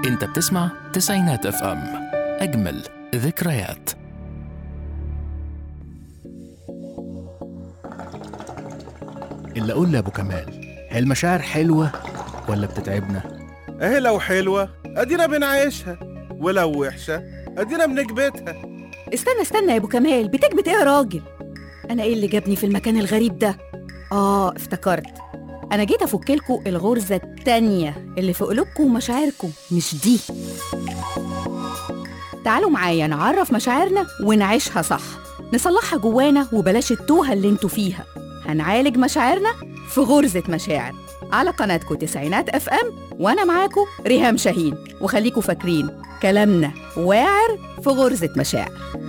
انت بتسمع تسعينات اف ام اجمل ذكريات اللي اقول لابو كمال هي المشاعر حلوه ولا بتتعبنا اهي لو حلوة ادينا بنعيشها ولو وحشة ادينا بنكبتها استنى استنى يا ابو كمال بتكبت ايه يا راجل انا ايه اللي جابني في المكان الغريب ده اه افتكرت انا جيت افك لكم الغرزه التانية اللي في قلوبكم ومشاعركم مش دي تعالوا معايا نعرف مشاعرنا ونعيشها صح نصلحها جوانا وبلاش التوهه اللي انتوا فيها هنعالج مشاعرنا في غرزه مشاعر على قناتكم تسعينات اف ام وانا معاكم ريهام شاهين وخليكم فاكرين كلامنا واعر في غرزه مشاعر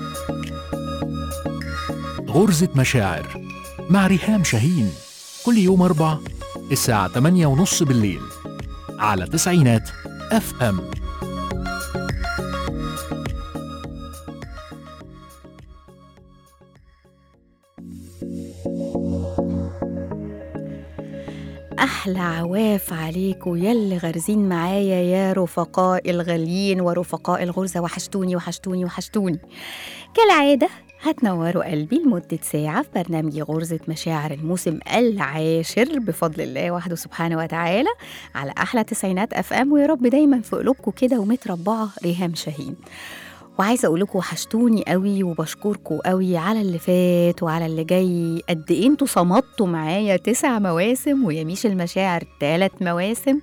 غرزة مشاعر مع ريهام شاهين كل يوم أربع الساعة 8 ونص بالليل على تسعينات اف ام أحلى عواف عليكم يلي غارزين معايا يا رفقاء الغاليين ورفقاء الغرزة وحشتوني وحشتوني وحشتوني كالعادة هتنوروا قلبي لمدة ساعة في برنامج غرزة مشاعر الموسم العاشر بفضل الله وحده سبحانه وتعالى على أحلى تسعينات أف أم ويا رب دايما في قلوبكم كده ومتربعة ريهام شاهين وعايزه اقول لكم وحشتوني قوي وبشكركم قوي على اللي فات وعلى اللي جاي قد ايه انتوا صمدتوا معايا تسع مواسم ويميش المشاعر ثلاث مواسم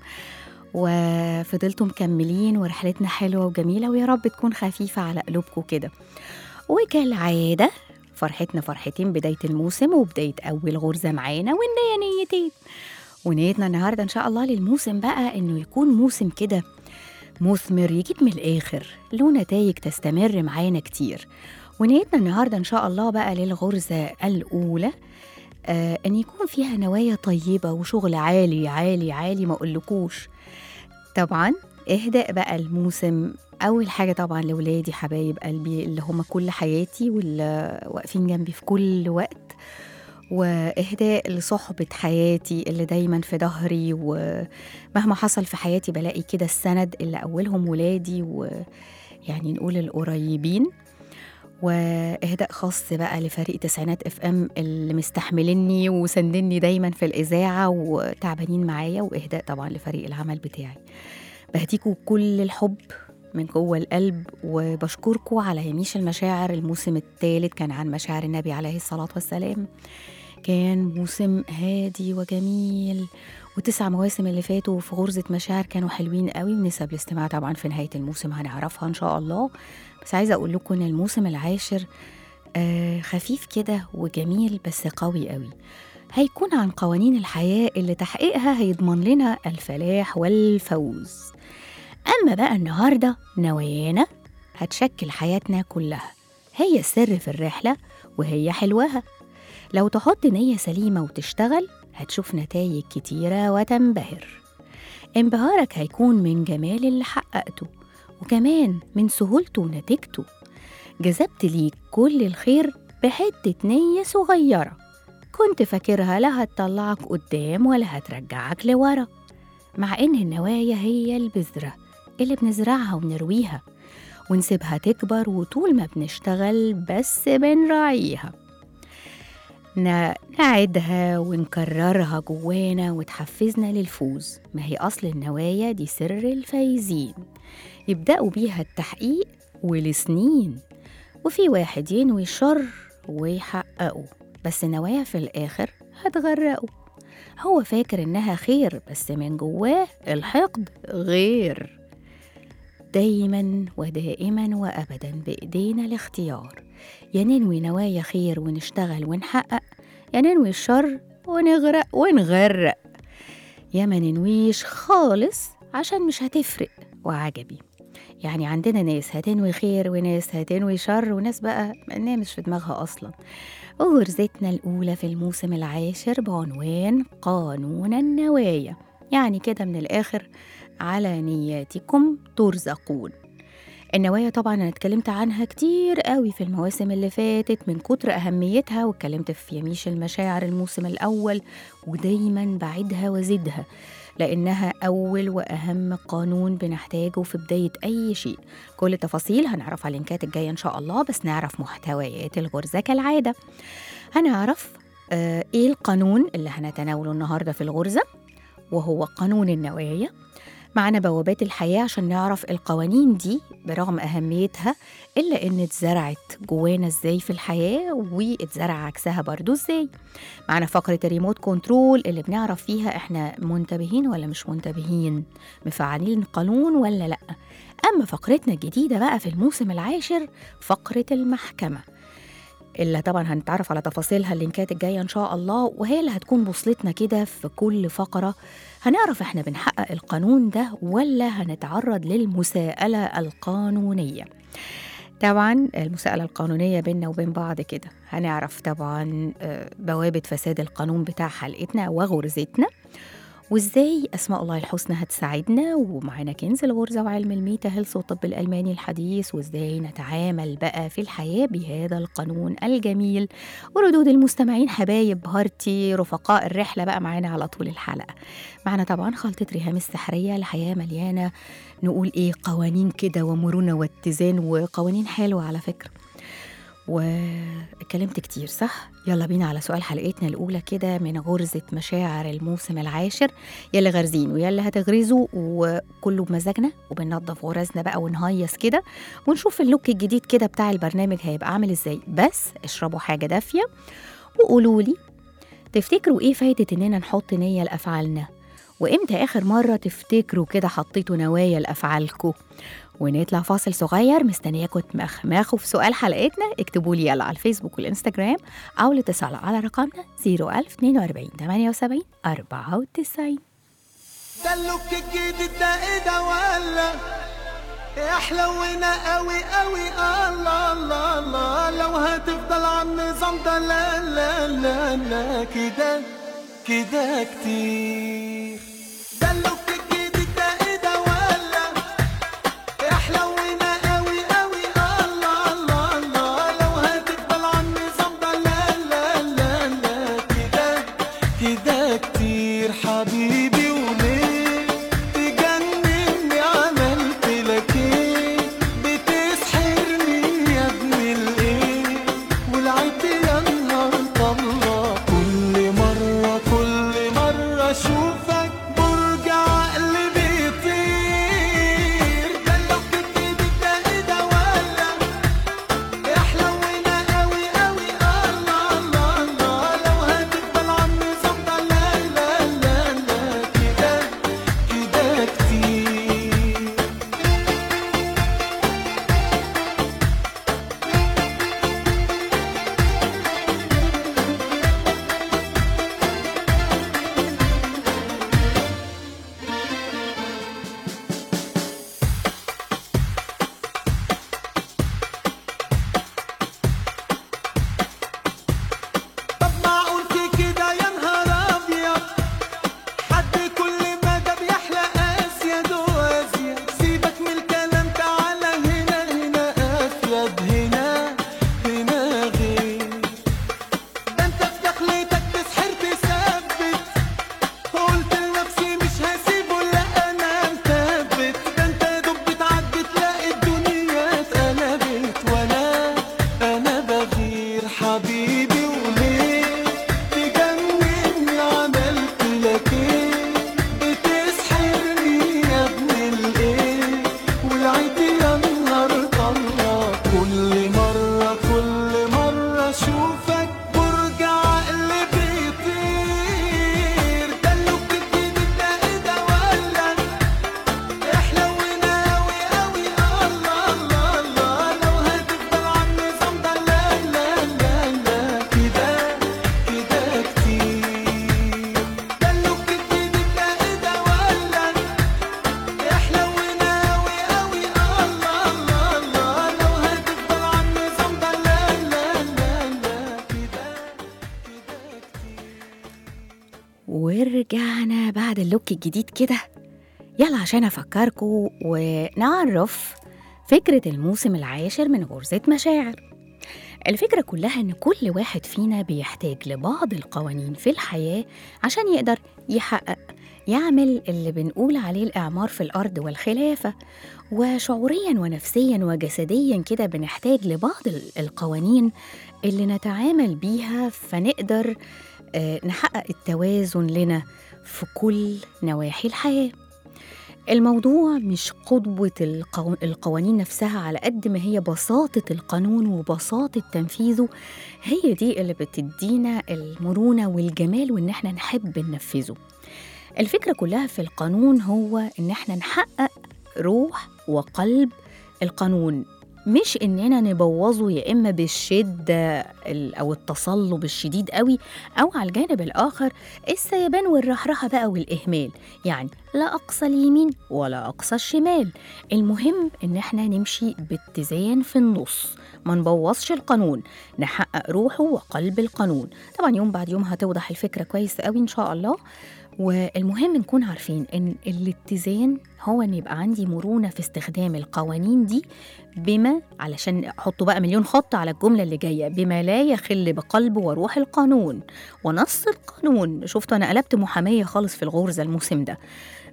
وفضلتوا مكملين ورحلتنا حلوه وجميله ويا رب تكون خفيفه على قلوبكم كده وكالعاده فرحتنا فرحتين بدايه الموسم وبدايه اول غرزه معانا والنيه نيتين ونيتنا النهارده ان شاء الله للموسم بقى انه يكون موسم كده مثمر يجيب من الآخر له نتائج تستمر معانا كتير ونيتنا النهاردة إن شاء الله بقى للغرزة الأولى آه أن يكون فيها نوايا طيبة وشغل عالي عالي عالي ما أقولكوش طبعا اهدأ بقى الموسم أول حاجة طبعا لولادي حبايب قلبي اللي هم كل حياتي واللي واقفين جنبي في كل وقت واهداء لصحبة حياتي اللي دايما في ظهري ومهما حصل في حياتي بلاقي كده السند اللي أولهم ولادي ويعني نقول القريبين واهداء خاص بقى لفريق تسعينات اف ام اللي مستحملني وسندني دايما في الاذاعه وتعبانين معايا واهداء طبعا لفريق العمل بتاعي بهديكوا كل الحب من جوه القلب وبشكركم على يميش المشاعر الموسم الثالث كان عن مشاعر النبي عليه الصلاه والسلام كان موسم هادي وجميل وتسع مواسم اللي فاتوا في غرزة مشاعر كانوا حلوين قوي ونسب الاستماع طبعا في نهاية الموسم هنعرفها إن شاء الله بس عايزة أقول لكم إن الموسم العاشر آه خفيف كده وجميل بس قوي قوي هيكون عن قوانين الحياة اللي تحقيقها هيضمن لنا الفلاح والفوز أما بقى النهاردة نوايانا هتشكل حياتنا كلها هي السر في الرحلة وهي حلوها لو تحط نية سليمة وتشتغل هتشوف نتائج كتيرة وتنبهر انبهارك هيكون من جمال اللي حققته وكمان من سهولته ونتيجته جذبت ليك كل الخير بحتة نية صغيرة كنت فاكرها لا هتطلعك قدام ولا هترجعك لورا مع إن النوايا هي البذرة اللي بنزرعها ونرويها ونسيبها تكبر وطول ما بنشتغل بس بنراعيها ن- نعيدها ونكررها جوانا وتحفزنا للفوز ما هي أصل النوايا دي سر الفايزين يبدأوا بيها التحقيق ولسنين وفي واحد ينوي الشر ويحققه بس نوايا في الآخر هتغرقه هو فاكر إنها خير بس من جواه الحقد غير دايما ودائما وأبدا بإيدينا الاختيار يا ننوي نوايا خير ونشتغل ونحقق يا ننوي الشر ونغرق ونغرق يا ما ننويش خالص عشان مش هتفرق وعجبي يعني عندنا ناس هتنوي خير وناس هتنوي شر وناس بقى انها مش في دماغها اصلا وغرزتنا الاولى في الموسم العاشر بعنوان قانون النوايا يعني كده من الاخر على نياتكم ترزقون النوايا طبعا انا اتكلمت عنها كتير قوي في المواسم اللي فاتت من كتر اهميتها واتكلمت في يميش المشاعر الموسم الاول ودايما بعيدها وزدها لأنها أول وأهم قانون بنحتاجه في بداية أي شيء كل التفاصيل هنعرفها اللينكات الجاية إن شاء الله بس نعرف محتويات الغرزة كالعادة هنعرف آه، إيه القانون اللي هنتناوله النهاردة في الغرزة وهو قانون النوايا معنا بوابات الحياة عشان نعرف القوانين دي برغم أهميتها إلا إن اتزرعت جوانا إزاي في الحياة واتزرع عكسها برضو إزاي معنا فقرة الريموت كنترول اللي بنعرف فيها إحنا منتبهين ولا مش منتبهين مفعلين القانون ولا لأ أما فقرتنا الجديدة بقى في الموسم العاشر فقرة المحكمة اللي طبعا هنتعرف على تفاصيلها اللينكات الجاية إن شاء الله وهي اللي هتكون بوصلتنا كده في كل فقرة هنعرف إحنا بنحقق القانون ده ولا هنتعرض للمساءلة القانونية طبعا المساءلة القانونية بيننا وبين بعض كده هنعرف طبعا آه، بوابة فساد القانون بتاع حلقتنا وغرزتنا وازاي اسماء الله الحسنى هتساعدنا ومعانا كنز الغرزه وعلم الميتا هيلث والطب الالماني الحديث وازاي نتعامل بقى في الحياه بهذا القانون الجميل وردود المستمعين حبايب هارتي رفقاء الرحله بقى معانا على طول الحلقه معانا طبعا خلطه ريهام السحريه لحياه مليانه نقول ايه قوانين كده ومرونه واتزان وقوانين حلوه على فكره واتكلمت كتير صح؟ يلا بينا على سؤال حلقتنا الأولى كده من غرزة مشاعر الموسم العاشر يلي غارزين ويلي هتغرزوا وكله بمزاجنا وبننضف غرزنا بقى ونهيص كده ونشوف اللوك الجديد كده بتاع البرنامج هيبقى عامل ازاي بس اشربوا حاجة دافية وقولوا لي تفتكروا ايه فايدة اننا نحط نية لأفعالنا وامتى اخر مرة تفتكروا كده حطيتوا نوايا لأفعالكم ونطلع فاصل صغير مستنياكم تمخمخوا في سؤال حلقتنا اكتبوا لي يلا على الفيسبوك والانستجرام او الاتصال على رقمنا 01042 78 94 ده اللوك الجديد ده ايه ده ولا يا حلونا قوي قوي الله الله الله لو هتفضل على النظام ده لا لا لا لا كده كده كتير ده اللوك الجديد ده ايه ده ولا يا حلونا قوي قوي الله الله الله لو هتفضل على النظام ده لا لا لا لا كده كده كتير حبيبي وليه تجنني عملت لك ايه بتسحرني يا ابن الايه والعيب يا نهار طلع كل مرة كل مرة اشوفك برج عقلي بيطير ده لو كنت ده ايه ده ولا يا حلونا قوي قوي الله الله الله لو هتفضل على النظام ده لا لا لا لا كده كده كتير طب معقول في كده يا نهار ابيض حد كل مدى بيحلى اسيد وازيد سيبك من الكلام تعالى هنا هنا افيد هنا هنا غير ده انت في دخلتك تسحر تثبت قلت لنفسي مش هسيبه لا انا مثبت ده انت يا دوب بتعدي تلاقي الدنيا اتقلبت وانا انا بغير حبيبي وليه تجنني عملت لك ايه بتسحرني يا ابن الايه والعيد يا نهار طلع كل مرة كل مرة اشوفك برج عقلي بيطير ده اللوك الجديد ده ايه ده ولا احلونا قوي قوي الله الله الله لو هتفضل على النظام ده لا لا لا لا كده كده كتير ده اللوك الجديد ده ايه ده ولا احلونا قوي قوي الله الله الله لو هتفضل على النظام ده لا لا لا لا كده كده كتير ورجعنا بعد اللوك الجديد كده يلا عشان أفكركم ونعرف فكرة الموسم العاشر من غرزة مشاعر الفكرة كلها إن كل واحد فينا بيحتاج لبعض القوانين في الحياة عشان يقدر يحقق يعمل اللي بنقول عليه الإعمار في الأرض والخلافة وشعوريا ونفسيا وجسديا كده بنحتاج لبعض ال- القوانين اللي نتعامل بيها فنقدر آه، نحقق التوازن لنا في كل نواحي الحياة الموضوع مش قدوة القو... القوانين نفسها على قد ما هي بساطة القانون وبساطة تنفيذه هي دي اللي بتدينا المرونة والجمال وإن احنا نحب ننفذه الفكرة كلها في القانون هو إن احنا نحقق روح وقلب القانون مش اننا نبوظه يا اما بالشده ال- او التصلب الشديد قوي او على الجانب الاخر السيبان والرحرحه بقى والاهمال يعني لا اقصى اليمين ولا اقصى الشمال المهم ان احنا نمشي باتزان في النص ما نبوظش القانون نحقق روحه وقلب القانون طبعا يوم بعد يوم هتوضح الفكره كويس قوي ان شاء الله والمهم نكون عارفين ان الاتزان هو ان يبقى عندي مرونه في استخدام القوانين دي بما علشان احطوا بقى مليون خط على الجمله اللي جايه بما لا يخل بقلب وروح القانون ونص القانون شفتوا انا قلبت محاميه خالص في الغرزه الموسم ده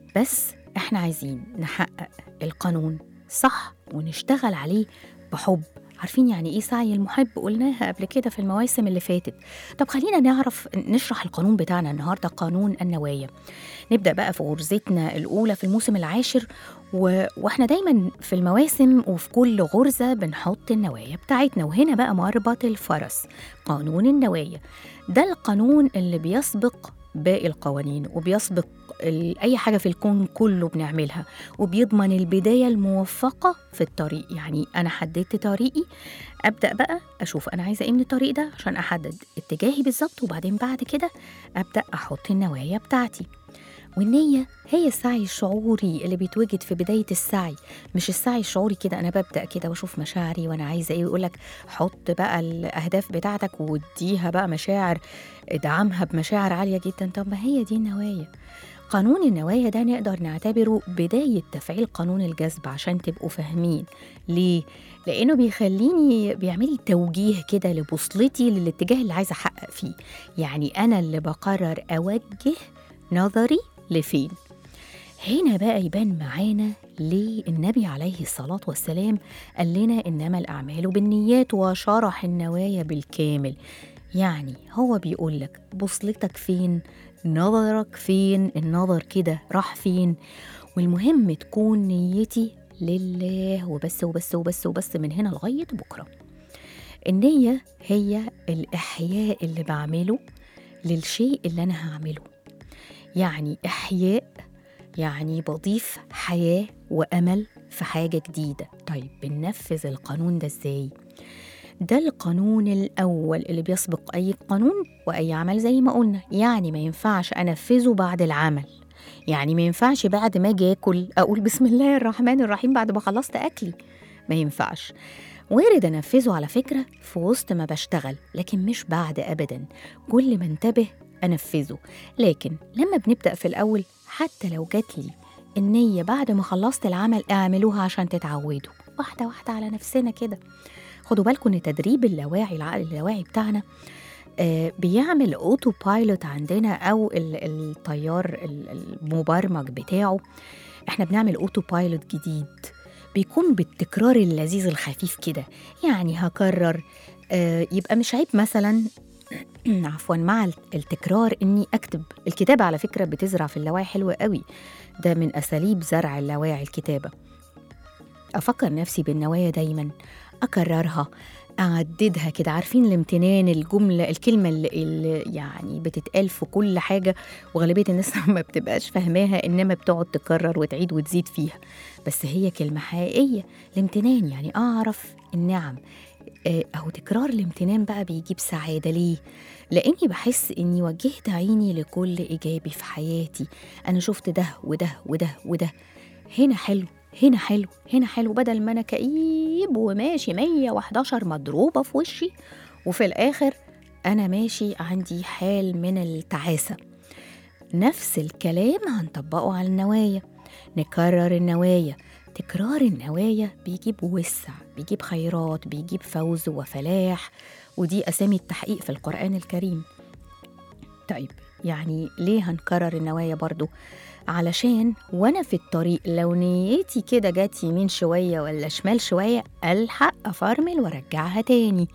بس احنا عايزين نحقق القانون صح ونشتغل عليه بحب عارفين يعني ايه سعي المحب قلناها قبل كده في المواسم اللي فاتت طب خلينا نعرف نشرح القانون بتاعنا النهارده قانون النوايا نبدا بقى في غرزتنا الاولى في الموسم العاشر و... واحنا دايما في المواسم وفي كل غرزه بنحط النوايا بتاعتنا وهنا بقى مربط الفرس قانون النوايا ده القانون اللي بيسبق باقي القوانين وبيسبق ال- اي حاجه في الكون كله بنعملها وبيضمن البدايه الموفقه في الطريق يعني انا حددت طريقي ابدا بقى اشوف انا عايزه ايه من الطريق ده عشان احدد اتجاهي بالظبط وبعدين بعد كده ابدا احط النوايا بتاعتي والنية هي السعي الشعوري اللي بيتوجد في بداية السعي مش السعي الشعوري كده أنا ببدأ كده وأشوف مشاعري وأنا عايزة إيه ويقولك حط بقى الأهداف بتاعتك واديها بقى مشاعر ادعمها بمشاعر عالية جدا طب ما هي دي النوايا قانون النوايا ده نقدر نعتبره بداية تفعيل قانون الجذب عشان تبقوا فاهمين ليه؟ لأنه بيخليني بيعمل لي توجيه كده لبوصلتي للاتجاه اللي عايزة أحقق فيه يعني أنا اللي بقرر أوجه نظري لفين هنا بقى يبان معانا ليه النبي عليه الصلاة والسلام قال لنا إنما الأعمال بالنيات وشرح النوايا بالكامل يعني هو بيقول لك بوصلتك فين نظرك فين النظر كده راح فين والمهم تكون نيتي لله وبس وبس وبس وبس من هنا لغاية بكرة النية هي الإحياء اللي بعمله للشيء اللي أنا هعمله يعني إحياء يعني بضيف حياة وأمل في حاجة جديدة طيب بننفذ القانون ده إزاي؟ ده القانون الأول اللي بيسبق أي قانون وأي عمل زي ما قلنا يعني ما ينفعش أنفذه بعد العمل يعني ما ينفعش بعد ما أجي آكل أقول بسم الله الرحمن الرحيم بعد ما خلصت أكلي ما ينفعش وارد أنفذه على فكرة في وسط ما بشتغل لكن مش بعد أبدا كل ما انتبه أنفذه لكن لما بنبدأ في الأول حتى لو جات لي النية بعد ما خلصت العمل اعملوها عشان تتعودوا واحدة واحدة على نفسنا كده خدوا بالكم ان تدريب اللاواعي العقل اللاواعي بتاعنا آه بيعمل اوتو بايلوت عندنا او ال- الطيار ال- المبرمج بتاعه احنا بنعمل اوتو بايلوت جديد بيكون بالتكرار اللذيذ الخفيف كده يعني هكرر آه يبقى مش عيب مثلا عفوا مع التكرار اني اكتب الكتابه على فكره بتزرع في اللاواعي حلوه قوي ده من اساليب زرع اللاواعي الكتابه افكر نفسي بالنوايا دايما اكررها اعددها كده عارفين الامتنان الجمله الكلمه اللي, اللي يعني بتتقال في كل حاجه وغالبيه الناس ما بتبقاش فاهماها انما بتقعد تكرر وتعيد وتزيد فيها بس هي كلمه حقيقيه الامتنان يعني اعرف النعم آه، أهو تكرار الامتنان بقى بيجيب سعادة ليه؟ لأني بحس إني وجهت عيني لكل إيجابي في حياتي أنا شفت ده وده وده وده هنا حلو هنا حلو هنا حلو بدل ما أنا كئيب وماشي 111 مضروبة في وشي وفي الآخر أنا ماشي عندي حال من التعاسة نفس الكلام هنطبقه على النوايا نكرر النوايا تكرار النوايا بيجيب وسع بيجيب خيرات بيجيب فوز وفلاح ودي أسامي التحقيق في القرآن الكريم طيب يعني ليه هنكرر النوايا برضو علشان وانا في الطريق لو نيتي كده جت يمين شوية ولا شمال شوية الحق افرمل وارجعها تاني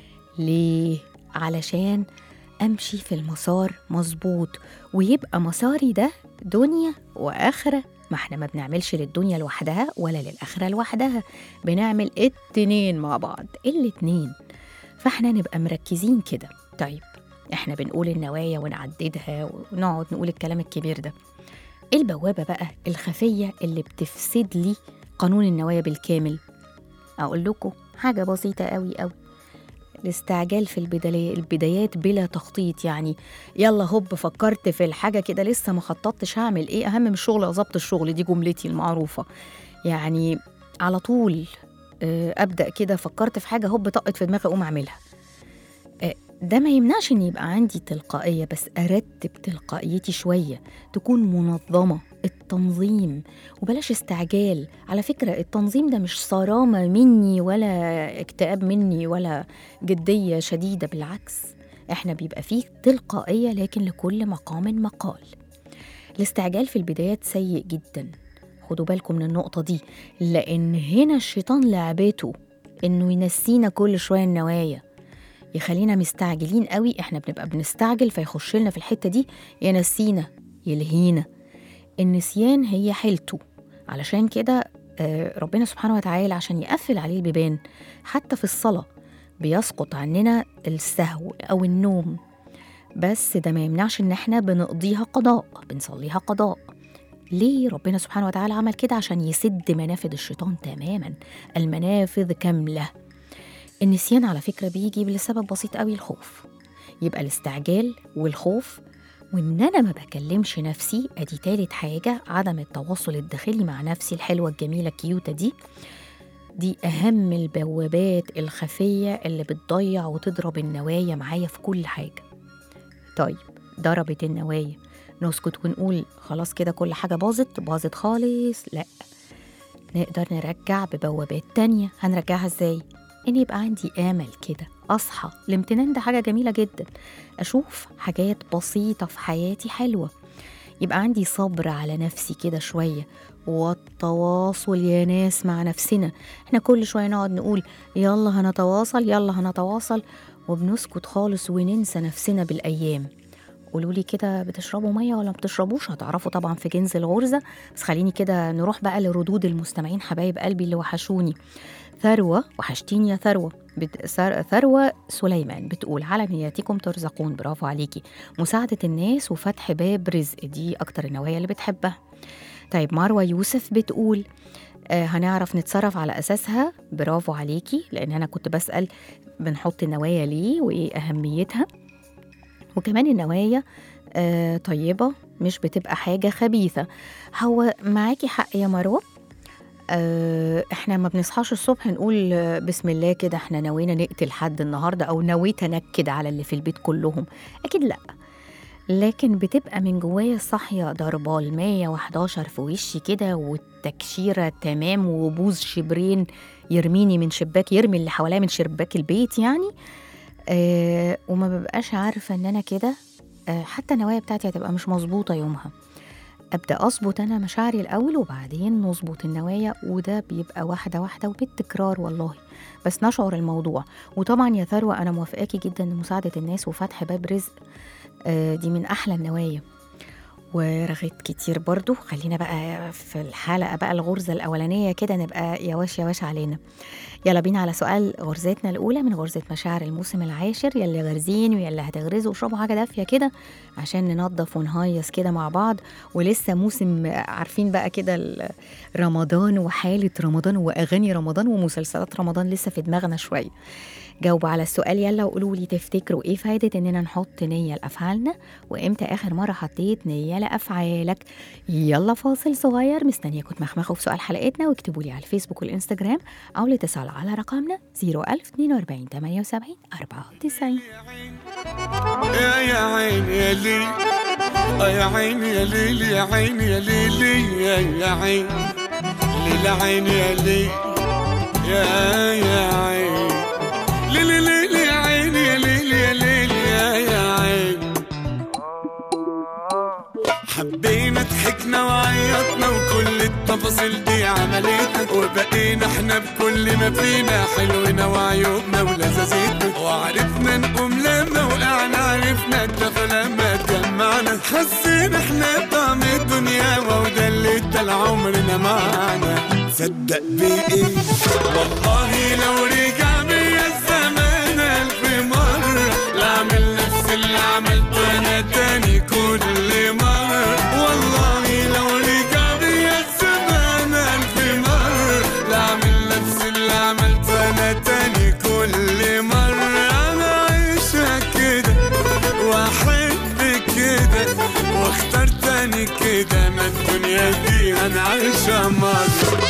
ليه علشان امشي في المسار مظبوط ويبقى مساري ده دنيا واخره ما احنا ما بنعملش للدنيا لوحدها ولا للاخره لوحدها بنعمل الاتنين مع بعض الاتنين فاحنا نبقى مركزين كده طيب احنا بنقول النوايا ونعددها ونقعد نقول الكلام الكبير ده ايه البوابه بقى الخفيه اللي بتفسد لي قانون النوايا بالكامل اقول لكم حاجه بسيطه قوي قوي الاستعجال في البداية البدايات بلا تخطيط يعني يلا هوب فكرت في الحاجة كده لسه ما خططتش هعمل ايه أهم من الشغل أظبط الشغل دي جملتي المعروفة يعني على طول آه، أبدأ كده فكرت في حاجة هوب طقت في دماغي أقوم أعملها آه، ده ما يمنعش ان يبقى عندي تلقائيه بس ارتب تلقائيتي شويه تكون منظمه التنظيم وبلاش استعجال على فكره التنظيم ده مش صرامه مني ولا اكتئاب مني ولا جديه شديده بالعكس احنا بيبقى فيه تلقائيه لكن لكل مقام مقال الاستعجال في البدايات سيء جدا خدوا بالكم من النقطه دي لان هنا الشيطان لعبته انه ينسينا كل شويه النوايا يخلينا مستعجلين قوي احنا بنبقى بنستعجل فيخش لنا في الحته دي ينسينا يلهينا النسيان هي حيلته علشان كده آه، ربنا سبحانه وتعالى عشان يقفل عليه البيبان حتى في الصلاه بيسقط عننا السهو او النوم بس ده ما يمنعش ان احنا بنقضيها قضاء بنصليها قضاء ليه ربنا سبحانه وتعالى عمل كده عشان يسد منافذ الشيطان تماما المنافذ كامله النسيان على فكرة بيجي لسبب بسيط قوي الخوف يبقى الاستعجال والخوف وإن أنا ما بكلمش نفسي أدي تالت حاجة عدم التواصل الداخلي مع نفسي الحلوة الجميلة الكيوتة دي دي أهم البوابات الخفية اللي بتضيع وتضرب النوايا معايا في كل حاجة طيب ضربت النوايا نسكت ونقول خلاص كده كل حاجة باظت باظت خالص لأ نقدر نرجع ببوابات تانية هنرجعها ازاي؟ ان يبقى عندي امل كده اصحى الامتنان ده حاجه جميله جدا اشوف حاجات بسيطه في حياتي حلوه يبقى عندي صبر على نفسي كده شويه والتواصل يا ناس مع نفسنا احنا كل شويه نقعد نقول يلا هنتواصل يلا هنتواصل وبنسكت خالص وننسى نفسنا بالايام قولوا لي كده بتشربوا ميه ولا ما بتشربوش هتعرفوا طبعا في كنز الغرزه بس خليني كده نروح بقى لردود المستمعين حبايب قلبي اللي وحشوني ثروة وحشتيني يا ثروة بت... ثر- ثروة سليمان بتقول على نياتكم ترزقون برافو عليكي مساعدة الناس وفتح باب رزق دي أكتر النوايا اللي بتحبها طيب مروة يوسف بتقول آه هنعرف نتصرف على أساسها برافو عليكي لأن أنا كنت بسأل بنحط النوايا ليه وإيه أهميتها وكمان النوايا آه طيبة مش بتبقى حاجة خبيثة هو معاكي حق يا مروة آه، احنا ما بنصحاش الصبح نقول آه، بسم الله كده احنا نوينا نقتل حد النهارده او نويت انكد على اللي في البيت كلهم اكيد لا لكن بتبقى من جوايا صاحيه ضربه ال 111 في وشي كده والتكشيره تمام وبوز شبرين يرميني من شباك يرمي اللي حواليا من شباك البيت يعني آه وما ببقاش عارفه ان انا كده آه حتى النوايا بتاعتي هتبقى مش مظبوطه يومها ابدا اظبط انا مشاعري الاول وبعدين نظبط النوايا وده بيبقى واحده واحده وبالتكرار والله بس نشعر الموضوع وطبعا يا ثروه انا موافقاكي جدا ان مساعده الناس وفتح باب رزق آه، دي من احلى النوايا ورغيت كتير برضو خلينا بقى في الحلقه بقى الغرزه الاولانيه كده نبقى يواش يواش علينا يلا بينا على سؤال غرزتنا الاولى من غرزه مشاعر الموسم العاشر يلي غارزين ويلي هتغرزوا اشربوا حاجه دافيه كده عشان ننظف ونهيص كده مع بعض ولسه موسم عارفين بقى كده ال- رمضان وحاله رمضان واغاني رمضان ومسلسلات رمضان لسه في دماغنا شويه جاوبوا على السؤال يلا وقولوا لي تفتكروا ايه فايده اننا نحط نيه لافعالنا وامتى اخر مره حطيت نيه لافعالك يلا فاصل صغير مستنياكم تمخمخوا في سؤال حلقتنا واكتبوا لي على الفيسبوك والانستجرام او الاتصال على رقمنا 01042 78 94 يا يا عين يا لي آه يا عين يا ليل يا عين يا ليلي يا يا عين ليل عين يا لي يا يا عين ليل ليل يا عين يا ليل يا ليل يا يا عين فينا ضحكنا وعيطنا وكل التفاصيل دي عملتنا وبقينا احنا بكل ما فينا حلونا وعيوبنا ولذاذتنا وعرفنا نقوم لما وقعنا عرفنا الدفى لما اتجمعنا حسينا احنا طعم الدنيا وده اللي ادى عمرنا معانا تصدق بايه والله لو رجع بيا الزمان الف مرة لا اعمل نفس اللي عملته انا تاني كل مرة والله لو رجع بيا الزمان الف مرة لا اعمل نفس اللي عملته انا تاني كل مرة انا عايشة كده واحب كده واختار تاني كده ما الدنيا دي انا عايشة مرة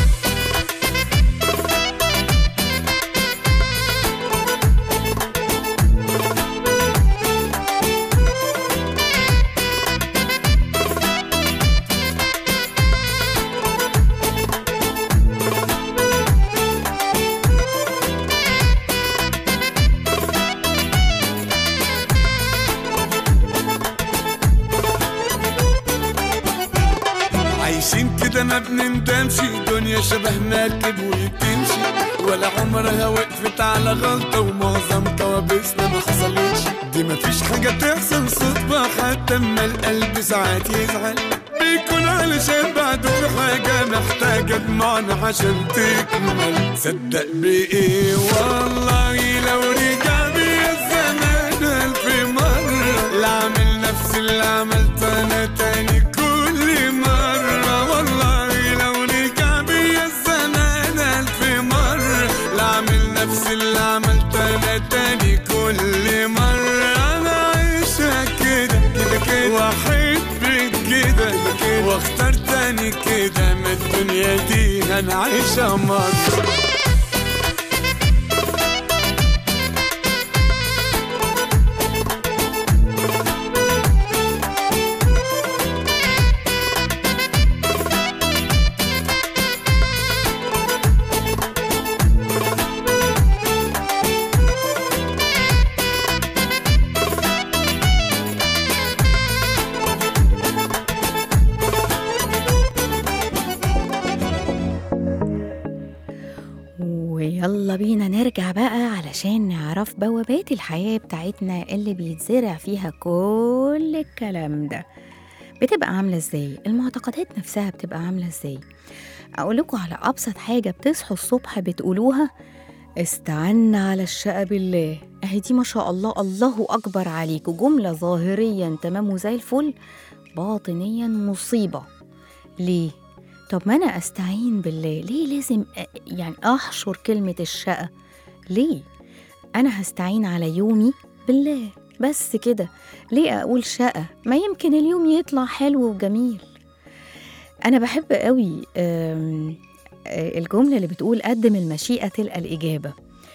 عايشين كده ما بنندمش دنيا شبه مركب وبتمشي ولا عمرها وقفت على غلطة ومعظم كوابيسنا ما حصلتش دي مفيش حاجة تحصل صدفة حتى اما القلب ساعات يزعل بيكون علشان بعده في حاجة محتاجة دموعنا عشان تكمل صدق بإيه والله لو رجع بيا الزمان ألف مرة لا أعمل نفس اللي عملته أنا تاني كل مرة والله لو رجع بيا الزمان ألف مرة لا أعمل نفس اللي عملته أنا تاني كل مرة أنا عايشة كده كده كده وأحب كده كده واختار تاني كده ما الدنيا دي أنا عايشة مرة ويلا بينا نرجع بقى علشان نعرف بوابات الحياة بتاعتنا اللي بيتزرع فيها كل الكلام ده بتبقى عاملة ازاي المعتقدات نفسها بتبقى عاملة ازاي أقول لكم على أبسط حاجة بتصحوا الصبح بتقولوها استعنا على الشقة بالله أهي دي ما شاء الله الله أكبر عليكم جملة ظاهريا تمام وزي الفل باطنيا مصيبة ليه؟ طب ما أنا أستعين بالله ليه لازم أ- يعني أحشر كلمة الشقة ليه؟ أنا هستعين على يومي بالله بس كده ليه أقول شقة ما يمكن اليوم يطلع حلو وجميل أنا بحب قوي آم، آه، الجملة اللي بتقول قدم المشيئة تلقى الإجابة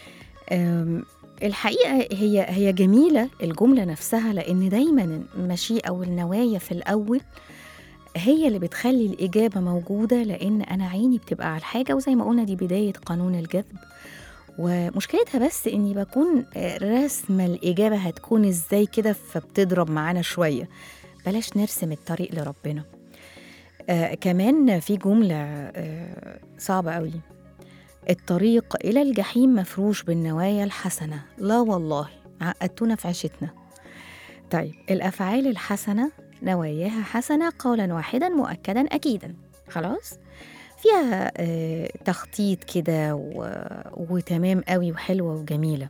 آم، الحقيقة هي هي جميلة الجملة نفسها لأن دايما المشيئة والنوايا في الأول هي اللي بتخلي الإجابة موجودة لأن أنا عيني بتبقى على الحاجة وزي ما قلنا دي بداية قانون الجذب ومشكلتها بس إني بكون آه، راسمة الإجابة هتكون إزاي كده فبتضرب معانا شوية بلاش نرسم الطريق لربنا آه كمان في جملة آه صعبة قوي الطريق إلى الجحيم مفروش بالنوايا الحسنة لا والله عقدتونا في عيشتنا طيب الأفعال الحسنة نواياها حسنة قولا واحدا مؤكدا أكيدا خلاص فيها آه تخطيط كده و- وتمام قوي وحلوة وجميلة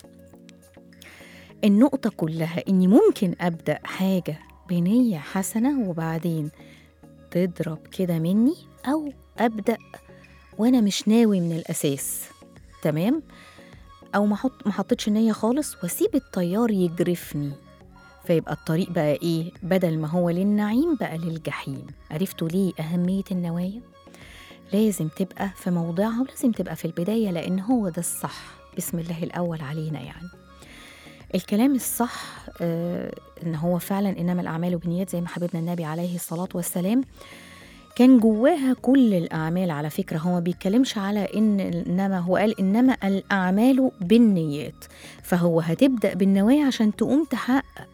النقطة كلها إني ممكن أبدأ حاجة بنية حسنة وبعدين تضرب كده مني أو أبدأ وأنا مش ناوي من الأساس تمام أو ما حط ما حطيتش نية خالص وأسيب الطيار يجرفني فيبقى الطريق بقى إيه بدل ما هو للنعيم بقى للجحيم عرفتوا ليه أهمية النوايا؟ لازم تبقى في موضعها ولازم تبقى في البداية لأن هو ده الصح بسم الله الأول علينا يعني الكلام الصح آه إن هو فعلا إنما الأعمال بالنيات زي ما حبيبنا النبي عليه الصلاة والسلام كان جواها كل الأعمال على فكرة هو ما بيتكلمش على إن إنما هو قال إنما الأعمال بالنيات فهو هتبدأ بالنوايا عشان تقوم تحقق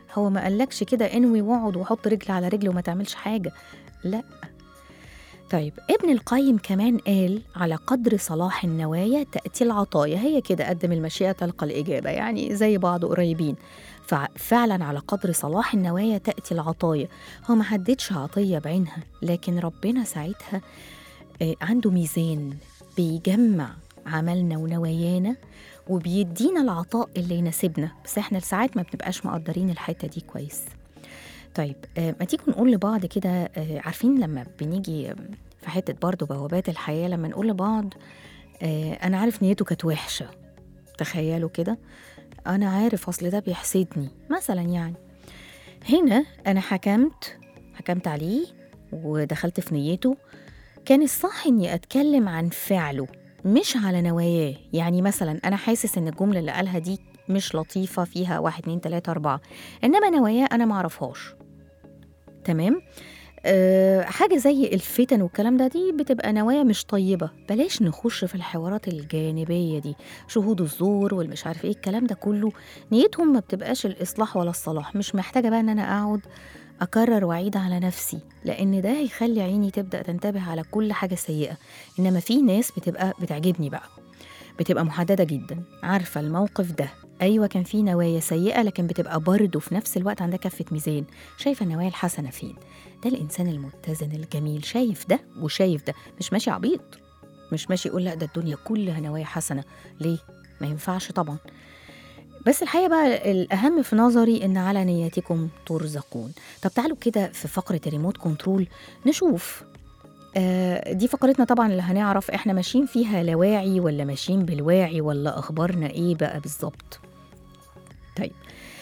هو ما قالكش كده انوي واقعد وحط رجل على رجل وما تعملش حاجة لا طيب ابن القيم كمان قال على قدر صلاح النوايا تأتي العطايا هي كده قدم المشيئة تلقى الإجابة يعني زي بعض قريبين ففعلا على قدر صلاح النوايا تأتي العطايا هو ما حددش عطية بعينها لكن ربنا ساعتها آه، عنده ميزان بيجمع عملنا ونوايانا وبيدينا العطاء اللي يناسبنا بس احنا ساعات ما بنبقاش مقدرين الحتة دي كويس طيب آه، ما تيجوا نقول لبعض كده آه، عارفين لما بنيجي في حتة برضو بوابات الحياة لما نقول لبعض آه، أنا عارف نيته كانت وحشة تخيلوا كده أنا عارف أصل ده بيحسدني مثلا يعني هنا أنا حكمت حكمت عليه ودخلت في نيته كان الصح إني أتكلم عن فعله مش على نواياه يعني مثلا أنا حاسس إن الجملة اللي قالها دي مش لطيفة فيها واحد اتنين تلاتة أربعة إنما نواياه أنا معرفهاش تمام أه حاجة زي الفتن والكلام ده دي بتبقى نوايا مش طيبة بلاش نخش في الحوارات الجانبية دي شهود الزور والمش عارف ايه الكلام ده كله نيتهم ما بتبقاش الإصلاح ولا الصلاح مش محتاجة بقى إن أنا أقعد أكرر وأعيد على نفسي لأن ده هيخلي عيني تبدأ تنتبه على كل حاجة سيئة إنما في ناس بتبقى بتعجبني بقى بتبقى محددة جدا عارفة الموقف ده أيوة كان فيه نوايا سيئة لكن بتبقى برضه في نفس الوقت عندها كفة ميزان شايفة النوايا الحسنة فين ده الإنسان المتزن الجميل شايف ده وشايف ده مش ماشي عبيط مش ماشي يقول لا ده الدنيا كلها نوايا حسنة ليه؟ ما ينفعش طبعا بس الحقيقة بقى الأهم في نظري إن على نياتكم ترزقون طب تعالوا كده في فقرة الريموت كنترول نشوف آه دي فقرتنا طبعا اللي هنعرف احنا ماشيين فيها لا واعي ولا ماشيين بالواعي ولا أخبارنا إيه بقى بالظبط طيب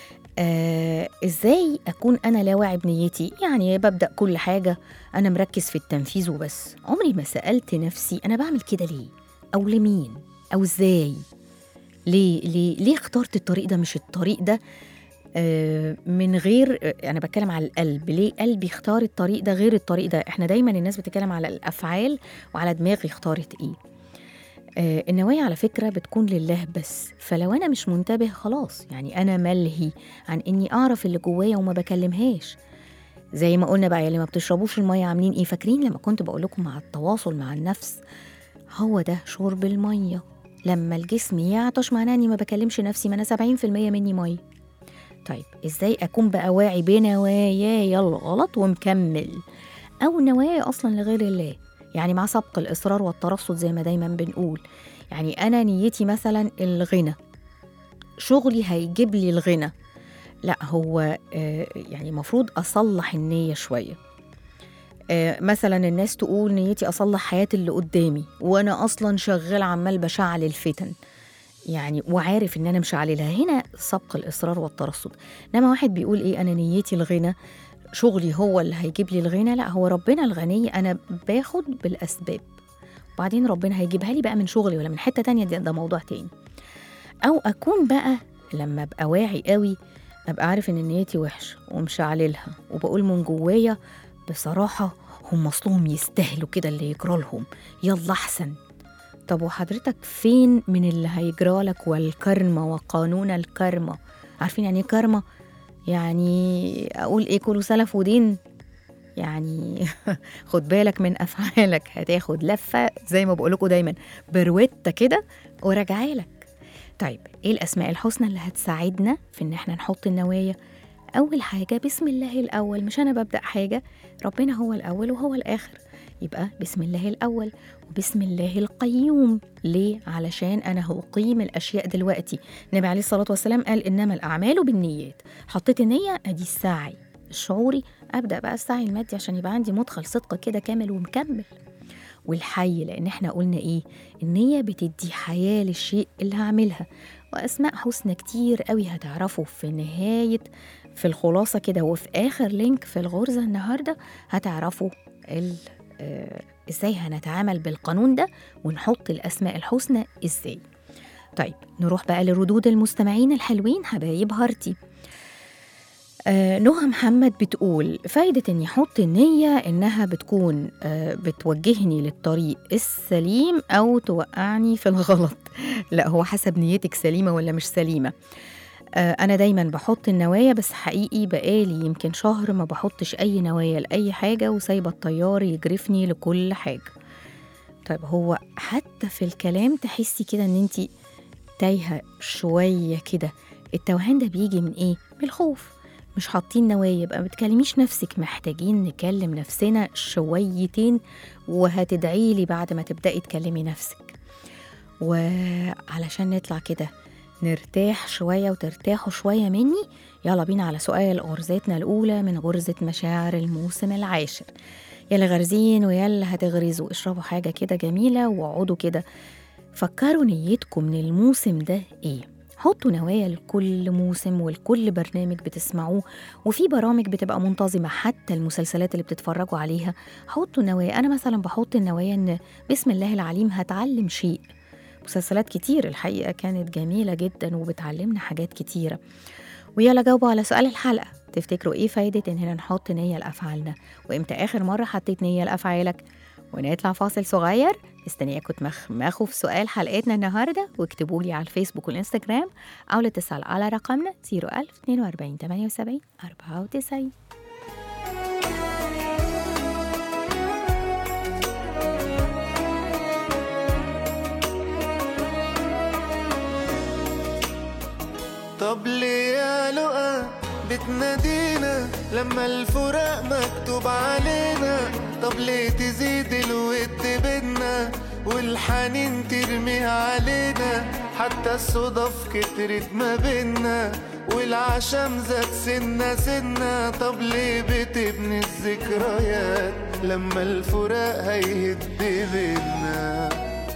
آه ازاي اكون انا لا واعي بنيتي يعني ببدا كل حاجه انا مركز في التنفيذ وبس عمري ما سالت نفسي انا بعمل كده ليه او لمين او ازاي ليه ليه ليه اخترت الطريق ده مش الطريق ده آه من غير آه، انا بتكلم على القلب ليه قلبي اختار الطريق ده غير الطريق ده احنا دايما الناس بتتكلم على الافعال وعلى دماغي اختارت ايه آه، النوايا على فكرة بتكون لله بس فلو أنا مش منتبه خلاص يعني أنا ملهي عن إني أعرف اللي جوايا وما بكلمهاش زي ما قلنا بقى يا اللي ما بتشربوش المية عاملين إيه فاكرين لما كنت بقول لكم مع التواصل مع النفس هو ده شرب المية لما الجسم يعطش معناه إني ما بكلمش نفسي ما أنا 70% مني مية طيب إزاي أكون بقى واعي بنواياي الغلط ومكمل أو نوايا أصلا لغير الله يعني مع سبق الإصرار والترصد زي ما دايما بنقول يعني أنا نيتي مثلا الغنى شغلي هيجيب لي الغنى لا هو آه، يعني مفروض أصلح النية شوية آه، مثلا الناس تقول نيتي أصلح حياة اللي قدامي وأنا أصلا شغال عمال بشعل الفتن يعني وعارف ان انا مشعللها هنا سبق الاصرار والترصد انما واحد بيقول ايه انا نيتي الغنى شغلي هو اللي هيجيب لي الغنى لا هو ربنا الغني انا باخد بالاسباب وبعدين ربنا هيجيبها لي بقى من شغلي ولا من حته تانية ده, ده موضوع تاني او اكون بقى لما ابقى واعي قوي ابقى عارف ان نيتي وحشه ومشعللها وبقول من جوايا بصراحه هم اصلهم يستاهلوا كده اللي يجرى لهم يلا احسن طب وحضرتك فين من اللي هيجرى لك والكرمة وقانون الكرمة عارفين يعني ايه كرمة يعني اقول ايه كله سلف ودين يعني خد بالك من افعالك هتاخد لفه زي ما بقول لكم دايما بروته كده وراجعه لك طيب ايه الاسماء الحسنى اللي هتساعدنا في ان احنا نحط النوايا اول حاجه بسم الله الاول مش انا ببدا حاجه ربنا هو الاول وهو الاخر يبقى بسم الله الاول وبسم الله القيوم ليه علشان انا هقيم الاشياء دلوقتي النبي عليه الصلاه والسلام قال انما الاعمال بالنيات حطيت النيه ادي السعي الشعوري ابدا بقى السعي المادي عشان يبقى عندي مدخل صدق كده كامل ومكمل والحي لان احنا قلنا ايه النيه بتدي حياه للشيء اللي هعملها واسماء حسنى كتير قوي هتعرفوا في نهايه في الخلاصه كده وفي اخر لينك في الغرزه النهارده هتعرفوا ال آه، ازاي هنتعامل بالقانون ده ونحط الاسماء الحسنى ازاي طيب نروح بقى لردود المستمعين الحلوين حبايب هارتي آه نهى محمد بتقول فايدة إني أحط النية إنها بتكون آه بتوجهني للطريق السليم أو توقعني في الغلط لا هو حسب نيتك سليمة ولا مش سليمة آه، أنا دايما بحط النوايا بس حقيقي بقالي يمكن شهر ما بحطش أي نوايا لأي حاجة وسايبة الطيار يجرفني لكل حاجة طيب هو حتى في الكلام تحسي كده إن انتي تايهة شوية كده التوهان ده بيجي من إيه؟ من الخوف مش حاطين نوايا يبقى ما بتكلميش نفسك محتاجين نكلم نفسنا شويتين وهتدعي لي بعد ما تبدأي تكلمي نفسك وعلشان نطلع كده نرتاح شوية وترتاحوا شوية مني يلا بينا على سؤال غرزتنا الأولى من غرزة مشاعر الموسم العاشر يلا غارزين ويلا هتغرزوا اشربوا حاجة كده جميلة واقعدوا كده فكروا نيتكم من الموسم ده ايه حطوا نوايا لكل موسم ولكل برنامج بتسمعوه وفي برامج بتبقى منتظمة حتى المسلسلات اللي بتتفرجوا عليها حطوا نوايا أنا مثلا بحط النوايا إن بسم الله العليم هتعلم شيء مسلسلات كتير الحقيقة كانت جميلة جدا وبتعلمنا حاجات كتيرة ويلا جاوبوا على سؤال الحلقة تفتكروا ايه فايدة اننا نحط نية لأفعالنا وامتى آخر مرة حطيت نية لأفعالك ونطلع فاصل صغير مستنياكم تمخمخوا في سؤال حلقتنا النهارده واكتبوا لي على الفيسبوك والانستجرام او الاتصال على رقمنا 01000 42 78 94 طب ليه يا لقا بتنادينا لما الفراق مكتوب علينا طب ليه تزيد الود بينا والحنين ترميه علينا حتى الصدف كترت ما بينا والعشم زاد سنة سنة طب ليه بتبني الذكريات لما الفراق هيهد بينا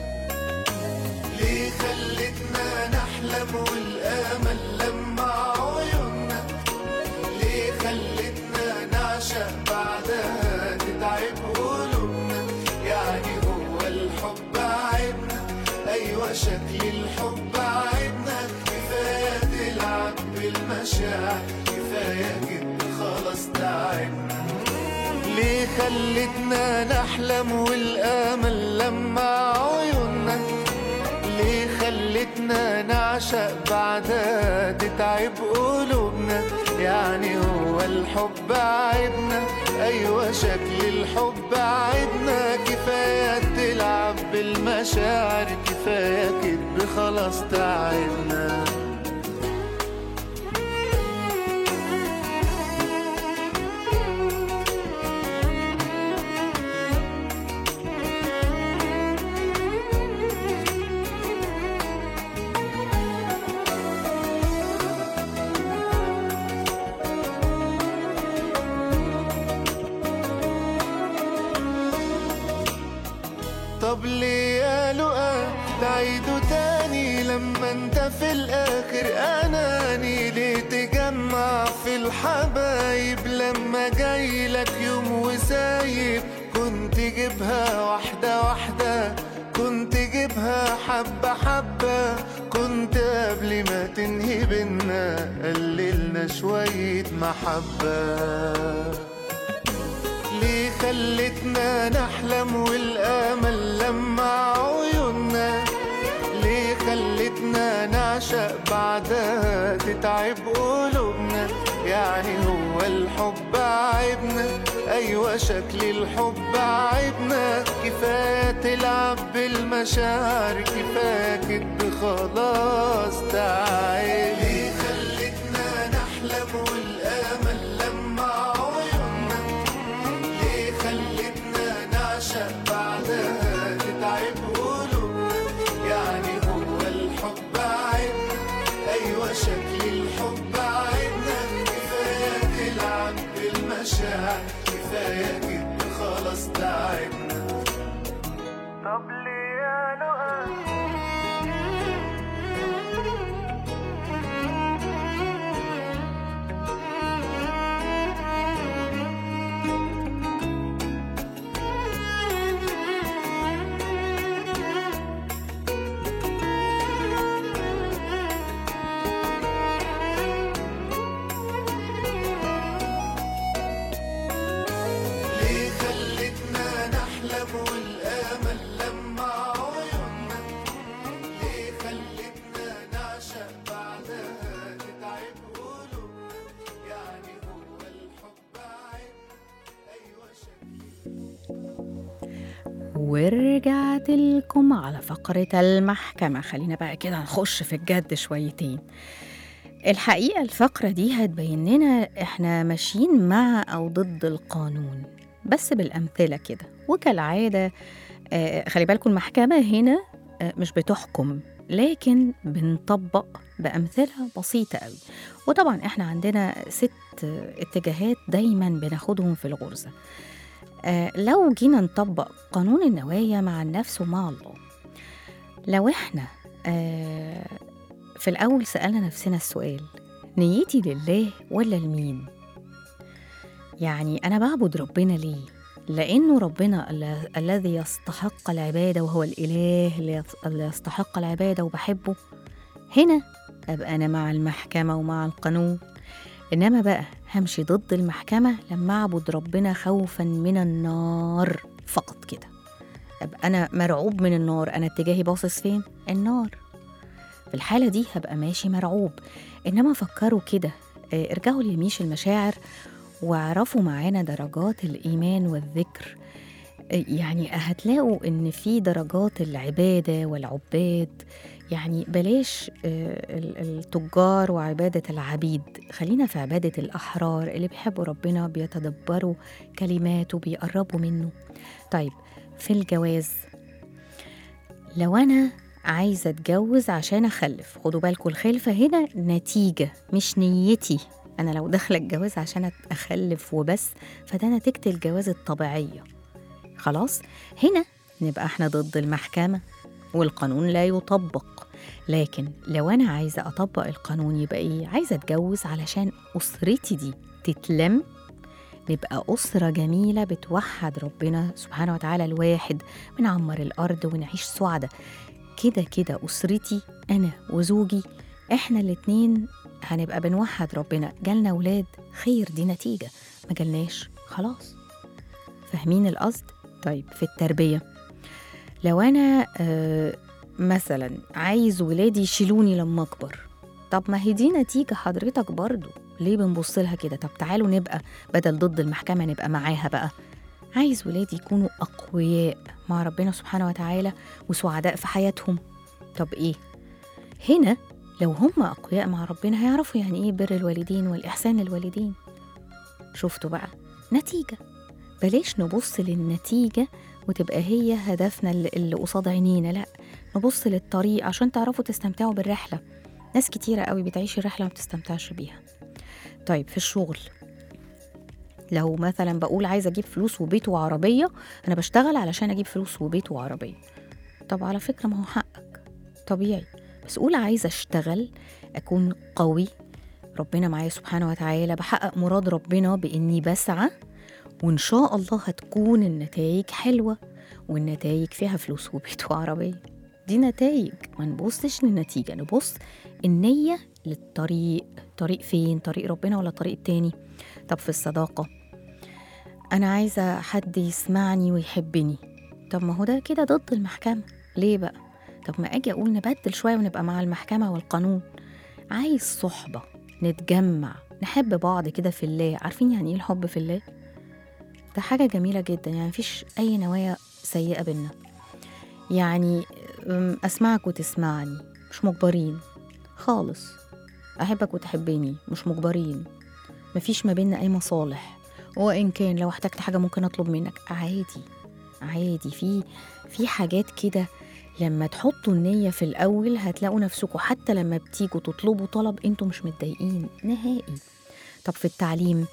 ليه خلتنا نحلم والامل لما عيوننا ليه خلتنا نعشق بعدها تتعب قلوبنا يعني هو الحب عيبنا ايوه شكل الحب عيبنا كفايه تلعب بالمشاعر كفايه كده خلاص تعبنا ليه خلتنا نحلم والامل لما عيوننا ليه خلتنا نعشق بعدها تتعب قلوبنا يعني هو الحب عيبنا ايوه شكل الحب عيبنا كفايه تلعب بالمشاعر كفايه كدب خلاص تعبنا طب ليه يا لقا تعيدوا تاني لما انت في الاخر اناني ليه تجمع في الحبايب لما جاي لك يوم وسايب كنت جيبها واحدة واحدة كنت جيبها حبة حبة كنت قبل ما تنهي بينا قللنا شوية محبة ليه خلتنا نحلم والامل لما عيوننا ليه خلتنا نعشق بعدها تتعب قلوبنا يعني هو الحب عيبنا ايوه شكل الحب عيبنا كفايه تلعب بالمشاعر كفايه كدب خلاص تعب ليه خلتنا نحلم والامل لما عيوننا ليه خلتنا نعشق بعدها تتعب قلوبنا يعني هو الحب عيبنا ايوه شكل الحب عيبنا كفايه تلعب بالمشاعر كفايه كده خلاص تعبنا طب ليه يا لقا ورجعت لكم على فقرة المحكمة خلينا بقى كده نخش في الجد شويتين الحقيقة الفقرة دي هتبين لنا احنا ماشيين مع أو ضد القانون بس بالأمثلة كده وكالعادة آه، خلي بالكم المحكمة هنا آه، مش بتحكم لكن بنطبق بأمثلة بسيطة قوي وطبعا احنا عندنا ست آه، اتجاهات دايما بناخدهم في الغرزة آه، لو جينا نطبق قانون النوايا مع النفس ومع الله لو احنا آه، في الأول سألنا نفسنا السؤال نيتي لله ولا لمين؟ يعني أنا بعبد ربنا ليه؟ لأنه ربنا ال- الذي يستحق العبادة وهو الإله اللي يس- اللي يستحق العبادة وبحبه هنا أبقى أنا مع المحكمة ومع القانون إنما بقى همشي ضد المحكمة لما أعبد ربنا خوفا من النار فقط كده أبقى أنا مرعوب من النار أنا اتجاهي باصص فين؟ النار في الحالة دي هبقى ماشي مرعوب إنما فكروا كده آه، ارجعوا ليميش المشاعر واعرفوا معانا درجات الإيمان والذكر آه، يعني هتلاقوا إن في درجات العبادة والعباد يعني بلاش آه، ال- التجار وعبادة العبيد خلينا في عبادة الأحرار اللي بيحبوا ربنا بيتدبروا كلماته بيقربوا منه طيب في الجواز لو أنا عايزة أتجوز عشان أخلف خدوا بالكم الخلفة هنا نتيجة مش نيتي أنا لو داخلة الجواز عشان أت- أخلف وبس فده نتيجة الجواز الطبيعية خلاص هنا نبقى احنا ضد المحكمة والقانون لا يطبق لكن لو أنا عايزة أطبق القانون يبقى إيه عايزة أتجوز علشان أسرتي دي تتلم نبقى أسرة جميلة بتوحد ربنا سبحانه وتعالى الواحد ونعمر الأرض ونعيش سعدة كده كده أسرتي أنا وزوجي إحنا الاتنين هنبقى بنوحد ربنا جالنا ولاد خير دي نتيجة ما جالناش خلاص فاهمين القصد؟ طيب في التربية لو أنا آه مثلا عايز ولادي يشيلوني لما أكبر طب ما هي دي نتيجة حضرتك برضو ليه بنبص لها كده طب تعالوا نبقى بدل ضد المحكمة نبقى معاها بقى عايز ولادي يكونوا أقوياء مع ربنا سبحانه وتعالى وسعداء في حياتهم طب إيه هنا لو هم أقوياء مع ربنا هيعرفوا يعني إيه بر الوالدين والإحسان للوالدين شفتوا بقى نتيجة بلاش نبص للنتيجة وتبقى هي هدفنا اللي اللي قصاد عينينا لا نبص للطريق عشان تعرفوا تستمتعوا بالرحلة ناس كتيرة قوي بتعيش الرحلة ما بتستمتعش بيها طيب في الشغل لو مثلا بقول عايزة أجيب فلوس وبيت وعربية أنا بشتغل علشان أجيب فلوس وبيت وعربية طب على فكرة ما هو حقك طبيعي بس قول عايزة أشتغل أكون قوي ربنا معايا سبحانه وتعالى بحقق مراد ربنا بإني بسعى وإن شاء الله هتكون النتائج حلوة والنتائج فيها فلوس وبيت وعربية دي نتائج ما نبصش للنتيجة نبص النية للطريق طريق فين طريق ربنا ولا طريق تاني طب في الصداقة أنا عايزة حد يسمعني ويحبني طب ما هو ده كده ضد المحكمة ليه بقى طب ما أجي أقول نبدل شوية ونبقى مع المحكمة والقانون عايز صحبة نتجمع نحب بعض كده في الله عارفين يعني ايه الحب في الله ده حاجة جميلة جدا يعني مفيش أي نوايا سيئة بينا يعني أم، أسمعك وتسمعني مش مجبرين خالص أحبك وتحبني مش مجبرين مفيش ما بيننا أي مصالح وإن كان لو احتجت حاجة ممكن أطلب منك عادي عادي في في حاجات كده لما تحطوا النية في الأول هتلاقوا نفسكم حتى لما بتيجوا تطلبوا طلب انتوا مش متضايقين نهائي طب في التعليم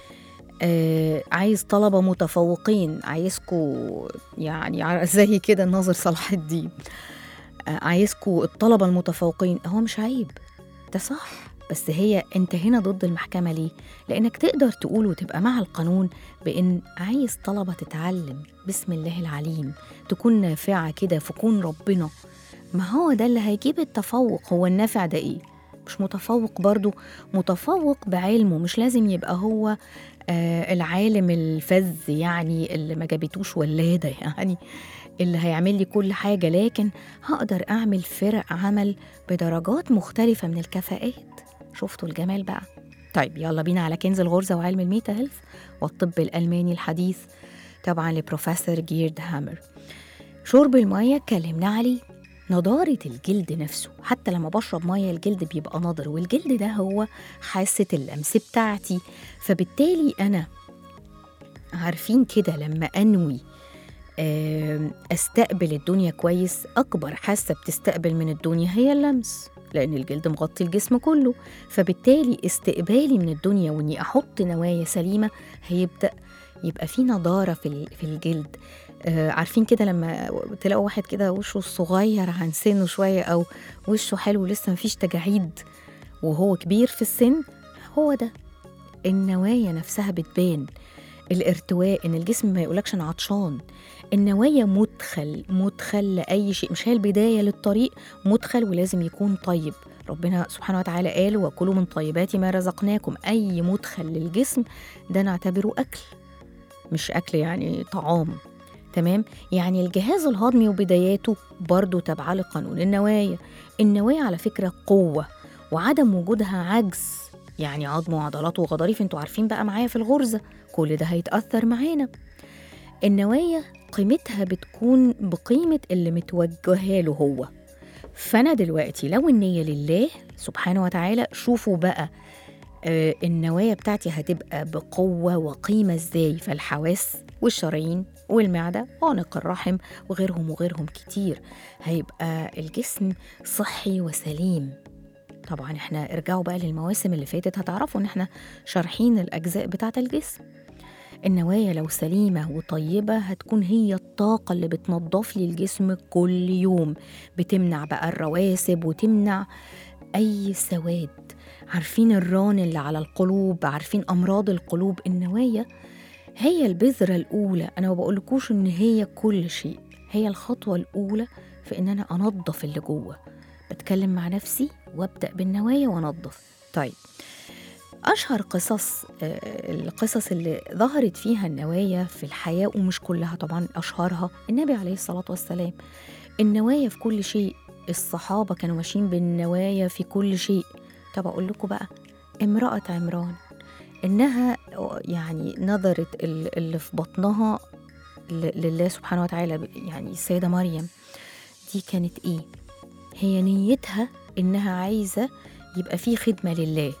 آه عايز طلبة متفوقين عايزكوا يعني ع- زي كده الناظر صلاح الدين آه عايزكوا الطلبة المتفوقين هو مش عيب ده صح بس هي انت هنا ضد المحكمة ليه؟ لأنك تقدر تقول وتبقى مع القانون بإن عايز طلبة تتعلم بسم الله العليم تكون نافعة كده في كون ربنا ما هو ده اللي هيجيب التفوق هو النافع ده ايه؟ مش متفوق برضو متفوق بعلمه مش لازم يبقى هو آه العالم الفذ يعني اللي ما جابتوش ولادة يعني اللي هيعمل لي كل حاجة لكن هقدر أعمل فرق عمل بدرجات مختلفة من الكفاءات شفتوا الجمال بقى طيب يلا بينا على كنز الغرزة وعلم الميتا هيلث والطب الألماني الحديث طبعا لبروفيسور جيرد هامر شرب المية اتكلمنا عليه نضارة الجلد نفسه حتى لما بشرب مية الجلد بيبقى نضر والجلد ده هو حاسة اللمس بتاعتي فبالتالي أنا عارفين كده لما أنوي آم، استقبل الدنيا كويس اكبر حاسه بتستقبل من الدنيا هي اللمس لان الجلد مغطي الجسم كله فبالتالي استقبالي من الدنيا واني احط نوايا سليمه هيبدا يبقى في نضاره في ال- في الجلد آه عارفين كده لما تلاقوا واحد كده وشه صغير عن سنه شويه او وشه حلو لسه مفيش تجاعيد وهو كبير في السن هو ده النوايا نفسها بتبان الارتواء ان الجسم ما يقولكش انا عطشان النوايا مدخل مدخل لاي شيء مش هي البدايه للطريق مدخل ولازم يكون طيب ربنا سبحانه وتعالى قال وكلوا من طيبات ما رزقناكم اي مدخل للجسم ده نعتبره اكل مش اكل يعني طعام تمام يعني الجهاز الهضمي وبداياته برضه تابعه لقانون النوايا النوايا على فكره قوه وعدم وجودها عجز يعني عظم وعضلات وغضاريف انتوا عارفين بقى معايا في الغرزه كل ده هيتاثر معانا النوايا قيمتها بتكون بقيمه اللي متوجهه له هو فانا دلوقتي لو النيه لله سبحانه وتعالى شوفوا بقى آه، النوايا بتاعتي هتبقى بقوة وقيمة ازاي فالحواس والشرايين والمعدة وعنق الرحم وغيرهم وغيرهم كتير هيبقى الجسم صحي وسليم طبعا احنا ارجعوا بقى للمواسم اللي فاتت هتعرفوا ان احنا شارحين الاجزاء بتاعة الجسم النوايا لو سليمة وطيبة هتكون هي الطاقة اللي بتنظف لي الجسم كل يوم بتمنع بقى الرواسب وتمنع أي سواد عارفين الران اللي على القلوب عارفين أمراض القلوب النوايا هي البذرة الأولى أنا ما بقولكوش إن هي كل شيء هي الخطوة الأولى في إن أنا أنظف اللي جوه بتكلم مع نفسي وأبدأ بالنوايا وأنظف طيب أشهر قصص آه، القصص اللي ظهرت فيها النوايا في الحياة ومش كلها طبعا أشهرها النبي عليه الصلاة والسلام النوايا في كل شيء الصحابة كانوا ماشيين بالنوايا في كل شيء طب أقول لكم بقى امرأة عمران إنها يعني نظرت ال- اللي في بطنها ل- لله سبحانه وتعالى يعني السيدة مريم دي كانت إيه؟ هي نيتها إنها عايزة يبقى في خدمة لله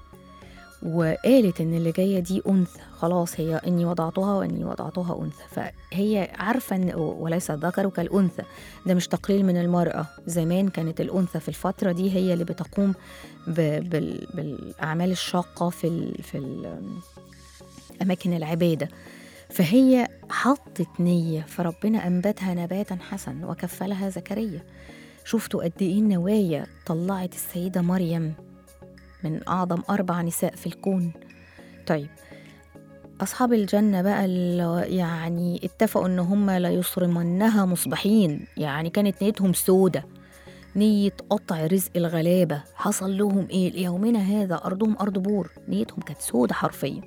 وقالت ان اللي جايه دي انثى خلاص هي اني وضعتها واني وضعتها انثى فهي عارفه ان وليس الذكر كالانثى ده مش تقليل من المراه زمان كانت الانثى في الفتره دي هي اللي بتقوم ب- بال- بالاعمال الشاقه في ال في ال اماكن العباده فهي حطت نيه فربنا انبتها نباتا حسنا وكفلها زكريا شفتوا قد ايه النوايا طلعت السيده مريم من أعظم أربع نساء في الكون طيب أصحاب الجنة بقى اللي يعني اتفقوا إن هم لا يصرمنها مصبحين يعني كانت نيتهم سودة نية قطع رزق الغلابة حصل لهم إيه ليومنا هذا أرضهم أرض بور نيتهم كانت سودة حرفيا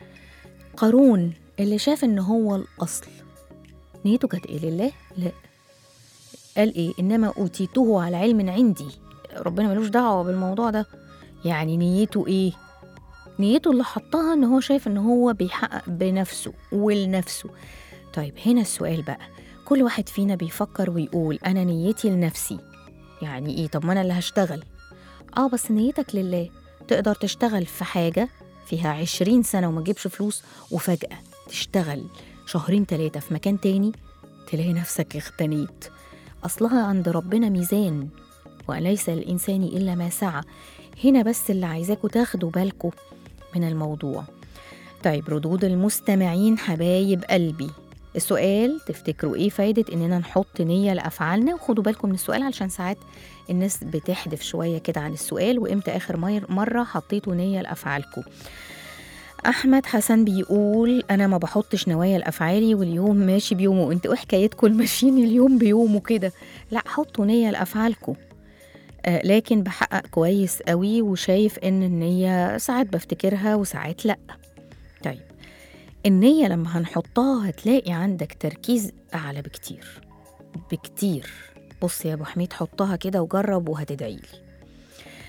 قارون اللي شاف إن هو الأصل نيته كانت إيه لله؟ لا قال إيه إنما أوتيته على علم عندي ربنا ملوش دعوة بالموضوع ده يعني نيته ايه نيته اللي حطها ان هو شايف ان هو بيحقق بنفسه ولنفسه طيب هنا السؤال بقى كل واحد فينا بيفكر ويقول انا نيتي لنفسي يعني ايه طب ما انا اللي هشتغل اه بس نيتك لله تقدر تشتغل في حاجة فيها عشرين سنة وما تجيبش فلوس وفجأة تشتغل شهرين تلاتة في مكان تاني تلاقي نفسك اغتنيت أصلها عند ربنا ميزان وليس للإنسان إلا ما سعى هنا بس اللي عايزاكوا تاخدوا بالكوا من الموضوع طيب ردود المستمعين حبايب قلبي السؤال تفتكروا ايه فايدة اننا نحط نية لأفعالنا وخدوا بالكم من السؤال علشان ساعات الناس بتحدف شوية كده عن السؤال وامتى آخر مير- مرة حطيتوا نية لأفعالكم أحمد حسن بيقول أنا ما بحطش نوايا لأفعالي واليوم ماشي بيومه انتوا ايه حكايتكم الماشيين اليوم بيومه كده لا حطوا نية لأفعالكم آه، لكن بحقق كويس قوي وشايف ان النية ساعات بفتكرها وساعات لا طيب النية لما هنحطها هتلاقي عندك تركيز أعلى بكتير بكتير بص يا أبو حميد حطها كده وجرب وهتدعيلي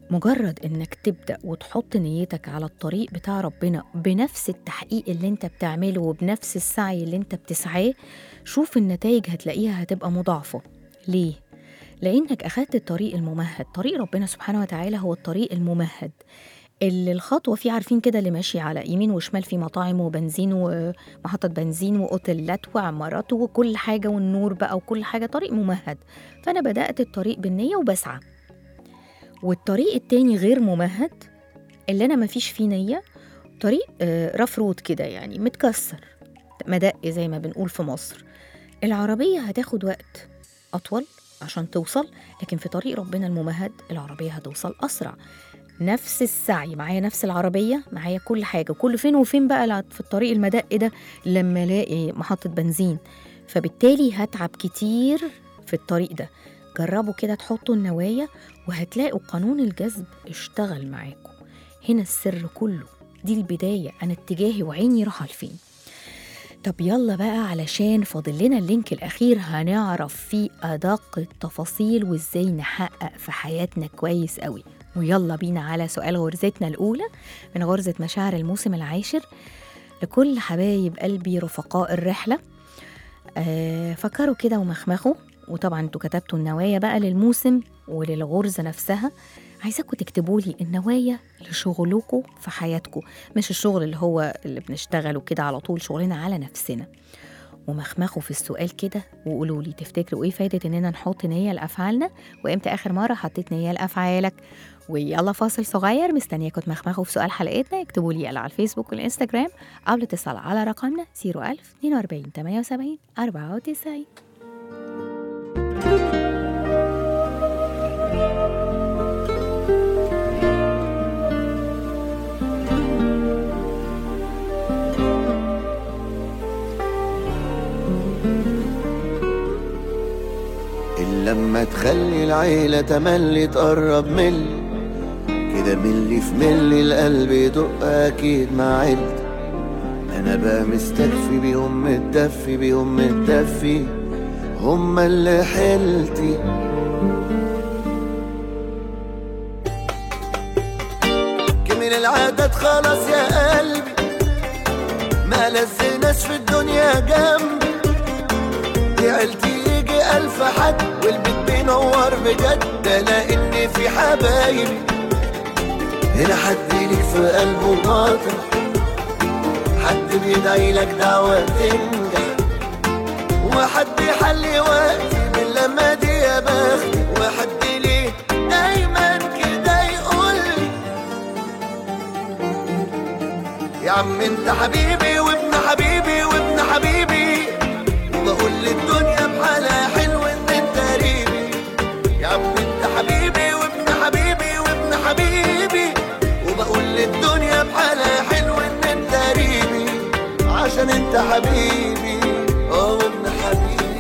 مجرد انك تبدا وتحط نيتك على الطريق بتاع ربنا بنفس التحقيق اللي انت بتعمله وبنفس السعي اللي انت بتسعاه شوف النتائج هتلاقيها هتبقى مضاعفه ليه لانك اخدت الطريق الممهد طريق ربنا سبحانه وتعالى هو الطريق الممهد اللي الخطوه فيه عارفين كده اللي ماشي على يمين وشمال في مطاعم وبنزين ومحطه بنزين واوتيلات وعمارات وكل حاجه والنور بقى وكل حاجه طريق ممهد فانا بدات الطريق بالنيه وبسعى والطريق التاني غير ممهد اللي انا مفيش فيه نيه طريق آه، رف رود كده يعني متكسر مدق زي ما بنقول في مصر العربيه هتاخد وقت اطول عشان توصل لكن في طريق ربنا الممهد العربيه هتوصل اسرع نفس السعي معايا نفس العربيه معايا كل حاجه كل فين وفين بقى لا- في الطريق المدق ده لما الاقي محطه بنزين فبالتالي هتعب كتير في الطريق ده جربوا كده تحطوا النوايا وهتلاقوا قانون الجذب اشتغل معاكم هنا السر كله دي البداية أنا اتجاهي وعيني رايحة لفين طب يلا بقى علشان فاضل لنا اللينك الأخير هنعرف فيه أدق التفاصيل وإزاي نحقق في حياتنا كويس قوي ويلا بينا على سؤال غرزتنا الأولى من غرزة مشاعر الموسم العاشر لكل حبايب قلبي رفقاء الرحلة آه فكروا كده ومخمخوا وطبعا انتوا كتبتوا النوايا بقى للموسم وللغرزة نفسها عايزاكم تكتبوا لي النوايا لشغلكم في حياتكم مش الشغل اللي هو اللي بنشتغله كده على طول شغلنا على نفسنا ومخمخوا في السؤال كده وقولوا لي تفتكروا ايه فايدة اننا نحط نية لأفعالنا وامتى آخر مرة حطيت نية لأفعالك ويلا فاصل صغير مستنياكم تمخمخوا في سؤال حلقتنا اكتبوا لي يلا على الفيسبوك والانستجرام أو الاتصال على رقمنا 01000 42 78 94 إلا لما تخلي العيلة تملي تقرب ملي كده ملي في ملي القلب يدق أكيد مع عيلتي أنا بقى مستكفي بيهم متدفي بيهم متدفي هما اللي حيلتي كمل العادات خلاص يا قلبي ما لزناش في الدنيا جنبي دي عيلتي يجي ألف حد والبيت بينور بجد ده لأن في حبايبي هنا حد ليك في قلبه مطرح حد بيدعي لك دعوة تنجح وحد يحلي وقتي من لما دي يا بختي وحد ليه دايما كده يقول لي يا عم انت حبيبي وابن حبيبي وابن حبيبي وبقول للدنيا بحالها حلو ان انت قريبي يا عم انت حبيبي وابن حبيبي وابن حبيبي وبقول للدنيا بحالها حلو ان انت قريبي عشان انت حبيبي اه وابن حبيبي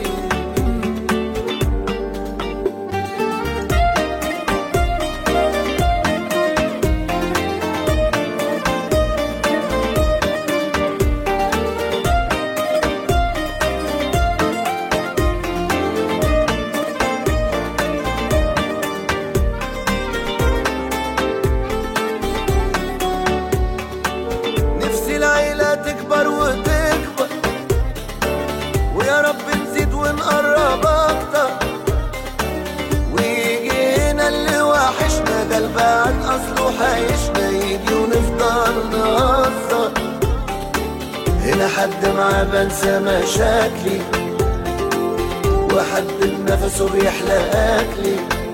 نفسي العيلة تكبر وتكبر ويا رب نزيد ونقرب أكتر ويجي هنا اللي وحشنا ده البعد أصله حيشنا يجي ونفضل نهزر هنا حد معاه بنسى مشاكلي وحد بنفسه بيحلى أكلي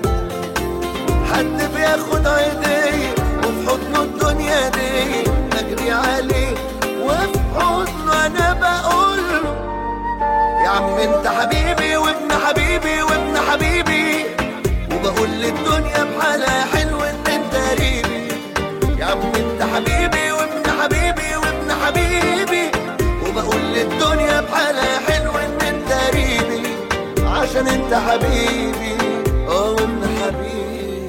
حد بياخد عيدية وفي حضنه الدنيا دي بجري عليه وفي حضنه انا بقول له يا عم انت حبيبي وابن حبيبي وابن حبيبي وبقول للدنيا بحالها حلو ان انت قريبي يا عم انت حبيبي وابن حبيبي وابن حبيبي وبقول للدنيا بحالها حلو ان انت قريبي عشان انت حبيبي اه وابن حبيبي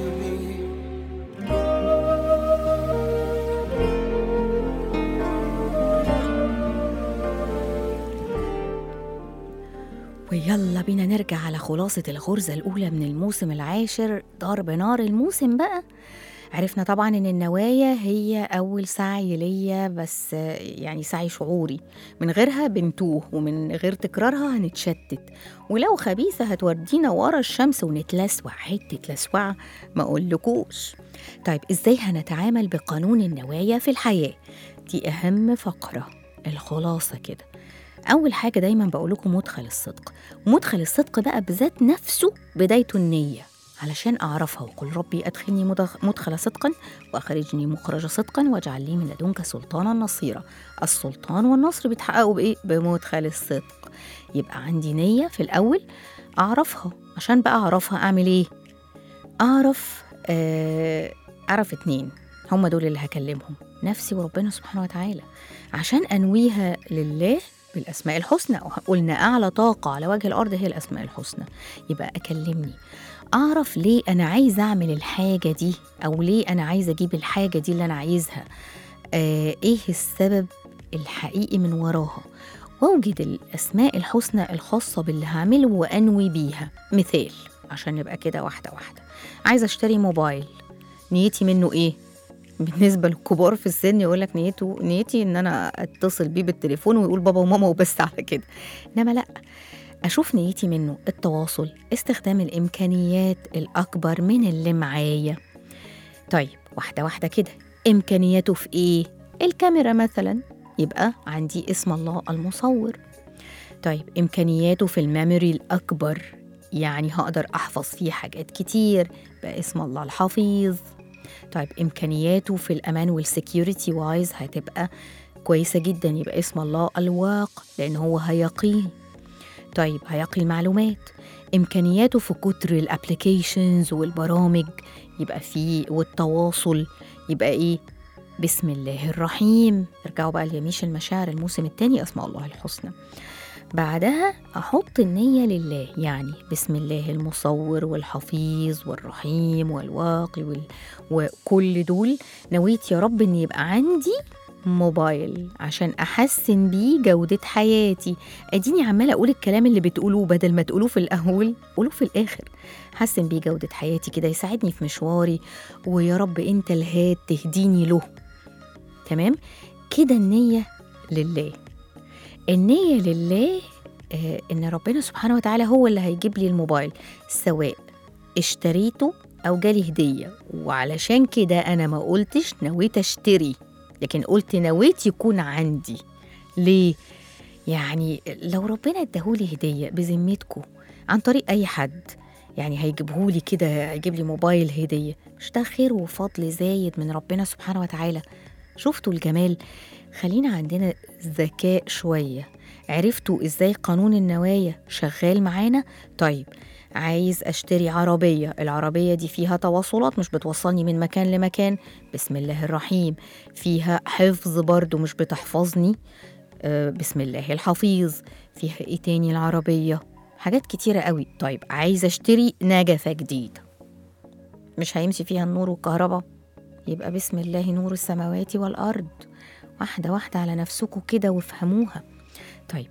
ويلا بينا نرجع على خلاصة الغرزة الأولى من الموسم العاشر ضرب نار الموسم بقى عرفنا طبعا ان النوايا هي اول سعي ليا بس آه، يعني سعي شعوري من غيرها بنتوه ومن غير تكرارها هنتشتت ولو خبيثه هتودينا ورا الشمس ونتلسوع حته لسوعه ما اقولكوش طيب ازاي هنتعامل بقانون النوايا في الحياه دي اهم فقره الخلاصه كده اول حاجه دايما بقول لكم مدخل الصدق مدخل الصدق بقى بذات نفسه بدايته النيه علشان اعرفها وقل ربي ادخلني مدخ- مدخل صدقا واخرجني مخرج صدقا واجعل لي من لدنك سلطانا نصيرا السلطان والنصر بيتحققوا بايه بمدخل الصدق يبقى عندي نيه في الاول اعرفها عشان بقى اعرفها اعمل ايه اعرف آه اعرف اتنين هم دول اللي هكلمهم نفسي وربنا سبحانه وتعالى عشان انويها لله بالاسماء الحسنى قلنا اعلى طاقه على وجه الارض هي الاسماء الحسنى يبقى اكلمني اعرف ليه انا عايزه اعمل الحاجه دي او ليه انا عايزه اجيب الحاجه دي اللي انا عايزها آه ايه السبب الحقيقي من وراها واوجد الاسماء الحسنى الخاصه باللي هعمله وانوي بيها مثال عشان نبقى كده واحده واحده عايزه اشتري موبايل نيتي منه ايه بالنسبة للكبار في السن يقول لك نيته نيتي ان انا اتصل بيه بالتليفون ويقول بابا وماما وبس على كده انما لا اشوف نيتي منه التواصل استخدام الامكانيات الاكبر من اللي معايا طيب واحده واحده كده امكانياته في ايه الكاميرا مثلا يبقى عندي اسم الله المصور طيب امكانياته في الميموري الاكبر يعني هقدر احفظ فيه حاجات كتير بقى اسم الله الحفيظ طيب امكانياته في الامان والسكيورتي وايز هتبقى كويسه جدا يبقى اسم الله الواق لان هو هيقيه طيب هيقي المعلومات امكانياته في كتر الابلكيشنز والبرامج يبقى فيه والتواصل يبقى ايه بسم الله الرحيم ارجعوا بقى ليميش المشاعر الموسم الثاني اسماء الله الحسنى بعدها احط النيه لله يعني بسم الله المصور والحفيظ والرحيم والواقي وال... وكل دول نويت يا رب ان يبقى عندي موبايل عشان احسن بيه جوده حياتي اديني عماله اقول الكلام اللي بتقولوه بدل ما تقولوه في الاول قولوه في الاخر حسن بيه جوده حياتي كده يساعدني في مشواري ويا رب انت الهاد تهديني له تمام كده النيه لله النيه لله آه ان ربنا سبحانه وتعالى هو اللي هيجيب لي الموبايل سواء اشتريته او جالي هديه وعلشان كده انا ما قلتش نويت اشتري لكن قلت نويت يكون عندي ليه يعني لو ربنا اداهولي هديه بذمتكم عن طريق اي حد يعني هيجيبهولي كده هيجيب لي موبايل هديه مش ده خير وفضل زايد من ربنا سبحانه وتعالى شفتوا الجمال خلينا عندنا ذكاء شويه عرفتوا ازاي قانون النوايا شغال معانا طيب عايز اشتري عربية العربية دي فيها تواصلات مش بتوصلني من مكان لمكان بسم الله الرحيم فيها حفظ برضو مش بتحفظني آه بسم الله الحفيظ فيها ايه تاني العربية حاجات كتيرة قوي طيب عايز اشتري نجفة جديدة مش هيمشي فيها النور والكهرباء يبقى بسم الله نور السماوات والأرض واحدة واحدة على نفسكم كده وافهموها طيب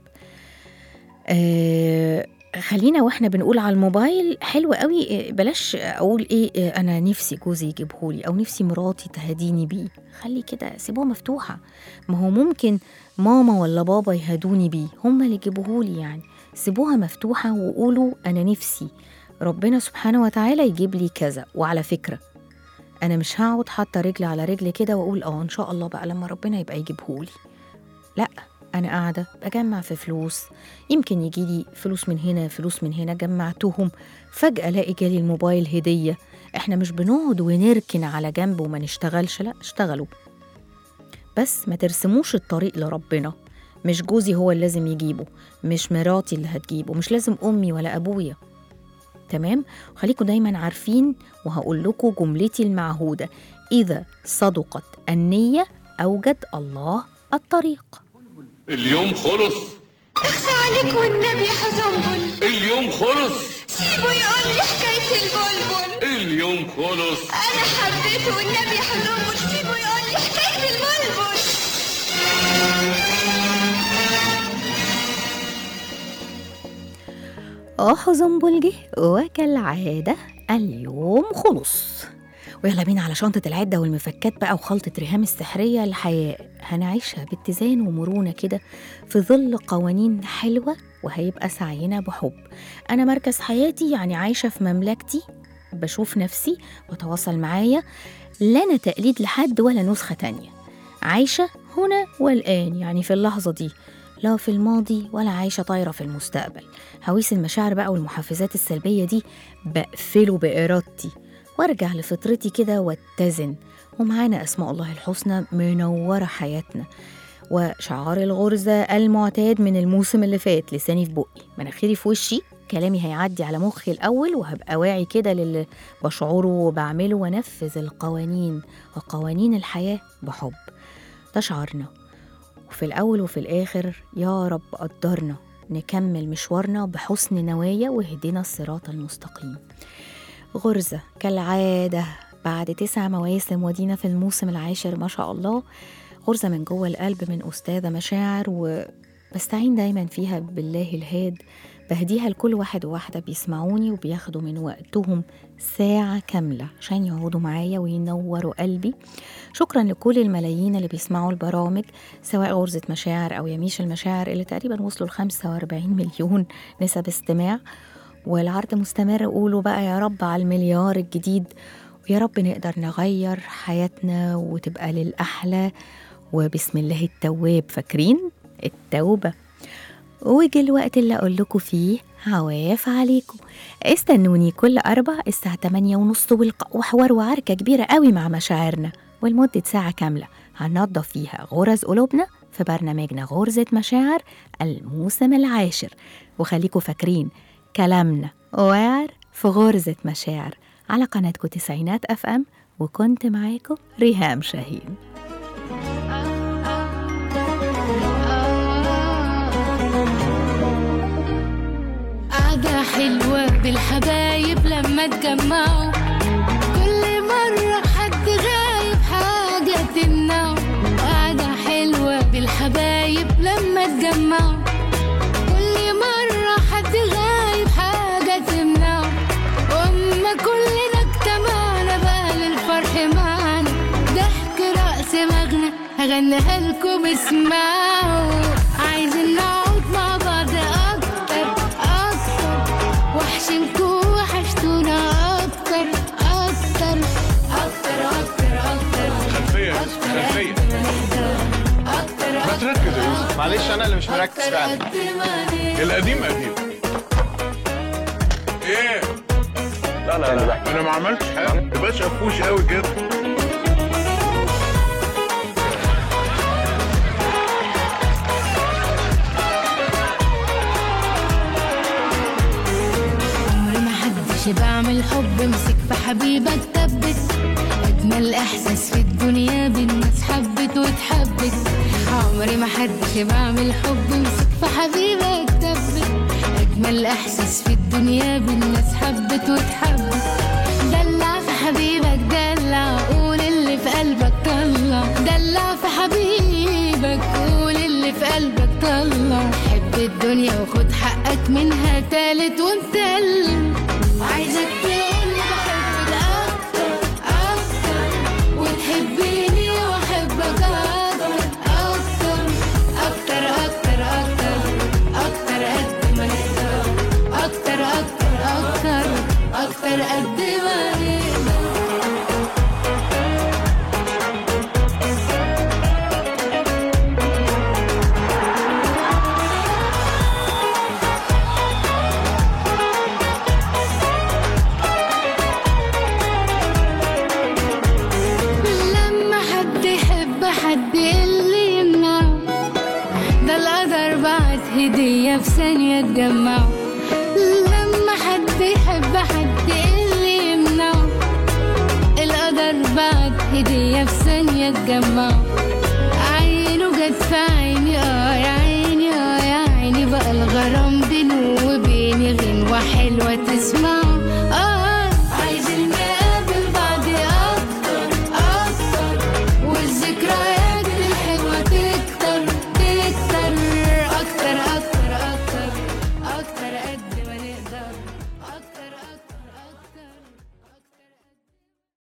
آه خلينا واحنا بنقول على الموبايل حلو قوي بلاش اقول ايه انا نفسي جوزي يجيبهولي او نفسي مراتي تهديني بيه خلي كده سيبوها مفتوحه ما هو ممكن ماما ولا بابا يهدوني بيه هما اللي يجيبوهولي يعني سيبوها مفتوحه وقولوا انا نفسي ربنا سبحانه وتعالى يجيب لي كذا وعلى فكره انا مش هقعد حاطه رجل على رجل كده واقول اه ان شاء الله بقى لما ربنا يبقى يجيبهولي لا أنا قاعدة بجمع في فلوس يمكن يجيلي فلوس من هنا فلوس من هنا جمعتهم فجأة ألاقي جالي الموبايل هدية إحنا مش بنقعد ونركن على جنب وما نشتغلش لا اشتغلوا بس ما ترسموش الطريق لربنا مش جوزي هو اللي لازم يجيبه مش مراتي اللي هتجيبه مش لازم أمي ولا أبويا تمام خليكم دايما عارفين وهقول لكم جملتي المعهودة إذا صدقت النية أوجد الله الطريق اليوم خلص اخفى عليك والنبي حزنبل اليوم خلص سيبه يقول لي حكاية البلبل اليوم خلص أنا حبيته والنبي حزنبل سيبه يقول لي حكاية البلبل اه زنبل جه وكالعادة اليوم خلص ويلا بينا على شنطة العدة والمفكات بقى وخلطة ريهام السحرية الحياة هنعيشها باتزان ومرونة كده في ظل قوانين حلوة وهيبقى سعينا بحب أنا مركز حياتي يعني عايشة في مملكتي بشوف نفسي وتواصل معايا لا أنا تقليد لحد ولا نسخة تانية عايشة هنا والآن يعني في اللحظة دي لا في الماضي ولا عايشة طايرة في المستقبل هويس المشاعر بقى والمحفزات السلبية دي بقفله بإرادتي وارجع لفطرتي كده واتزن ومعانا أسماء الله الحسنى منورة حياتنا وشعار الغرزة المعتاد من الموسم اللي فات لساني في بقي مناخيري في وشي كلامي هيعدي على مخي الأول وهبقى واعي كده للي بشعره وبعمله وانفذ القوانين وقوانين الحياة بحب ده شعارنا وفي الأول وفي الآخر يا رب قدرنا نكمل مشوارنا بحسن نوايا واهدنا الصراط المستقيم غرزة كالعادة بعد تسع مواسم ودينا في الموسم العاشر ما شاء الله غرزة من جوه القلب من أستاذة مشاعر وبستعين دايما فيها بالله الهاد بهديها لكل واحد وواحدة بيسمعوني وبياخدوا من وقتهم ساعة كاملة عشان يقعدوا معايا وينوروا قلبي شكرا لكل الملايين اللي بيسمعوا البرامج سواء غرزة مشاعر أو يميش المشاعر اللي تقريبا وصلوا ل 45 مليون نسب استماع والعرض مستمر قولوا بقى يا رب على المليار الجديد ويا رب نقدر نغير حياتنا وتبقى للأحلى وبسم الله التواب فاكرين التوبة وجه الوقت اللي أقول لكم فيه عواف عليكم استنوني كل أربع الساعة 8 ونص والق- وحوار وعركة كبيرة قوي مع مشاعرنا ولمدة ساعة كاملة هننضف فيها غرز قلوبنا في برنامجنا غرزة مشاعر الموسم العاشر وخليكم فاكرين كلامنا واعر في غرزة مشاعر على قناتكم تسعينات أف أم وكنت معاكم ريهام شاهين قعدة حلوة بالحبايب لما تجمعوا كل مرة حد غايب حاجة تمنعه قعدة حلوة بالحبايب لما تجمعوا كل مرة حد غايب حاجة تمنعه وأما كلنا اجتمعنا بقى للفرح معانا ضحك رأس مغنى هغنيها لكم اسمعوا عايزين نقعد مع بعض أكتر أكتر وحشنكوا وحشتونا أكتر أكتر أكتر أكتر أكتر خلفية خلفية أكتر ما تركز يا يوسف معلش انا اللي مش مركز فعلا القديم قديم ايه لا لا لا انا ما عملتش حاجه يا باشا قفوش قوي كده عمري ما حدش بعمل حب مسك في حبيبك ثبت اجمل احساس في الدنيا بالناس حبت واتحبت عمري ما حدش بعمل حب مسك في حبيبك ثبت اجمل احساس في الدنيا بالناس حبت واتحبت دلع في حبيبك دلع قول اللي في قلبك طلع دلع في حبيبك قول اللي في قلبك طلع حب الدنيا وخد حقك منها تالت ومتلم عايزك تقول بحبك اكتر اكتر وتحبيني واحبك اكتر اكتر اكتر اكتر اكتر اكتر قد ما نقدر اكتر اكتر اكتر اكتر قد ما نقدر لما حد يحب حد اللي يمنعه ده القدر بعت هدية في ثانية تجمعه لما حد يحب حد اللي يمنعه القدر بعت هدية في ثانية تجمعه عينه جت في عيني اه يا عيني اه يا عيني بقى الغرام بينه وبيني غنوة حلوة تسمعه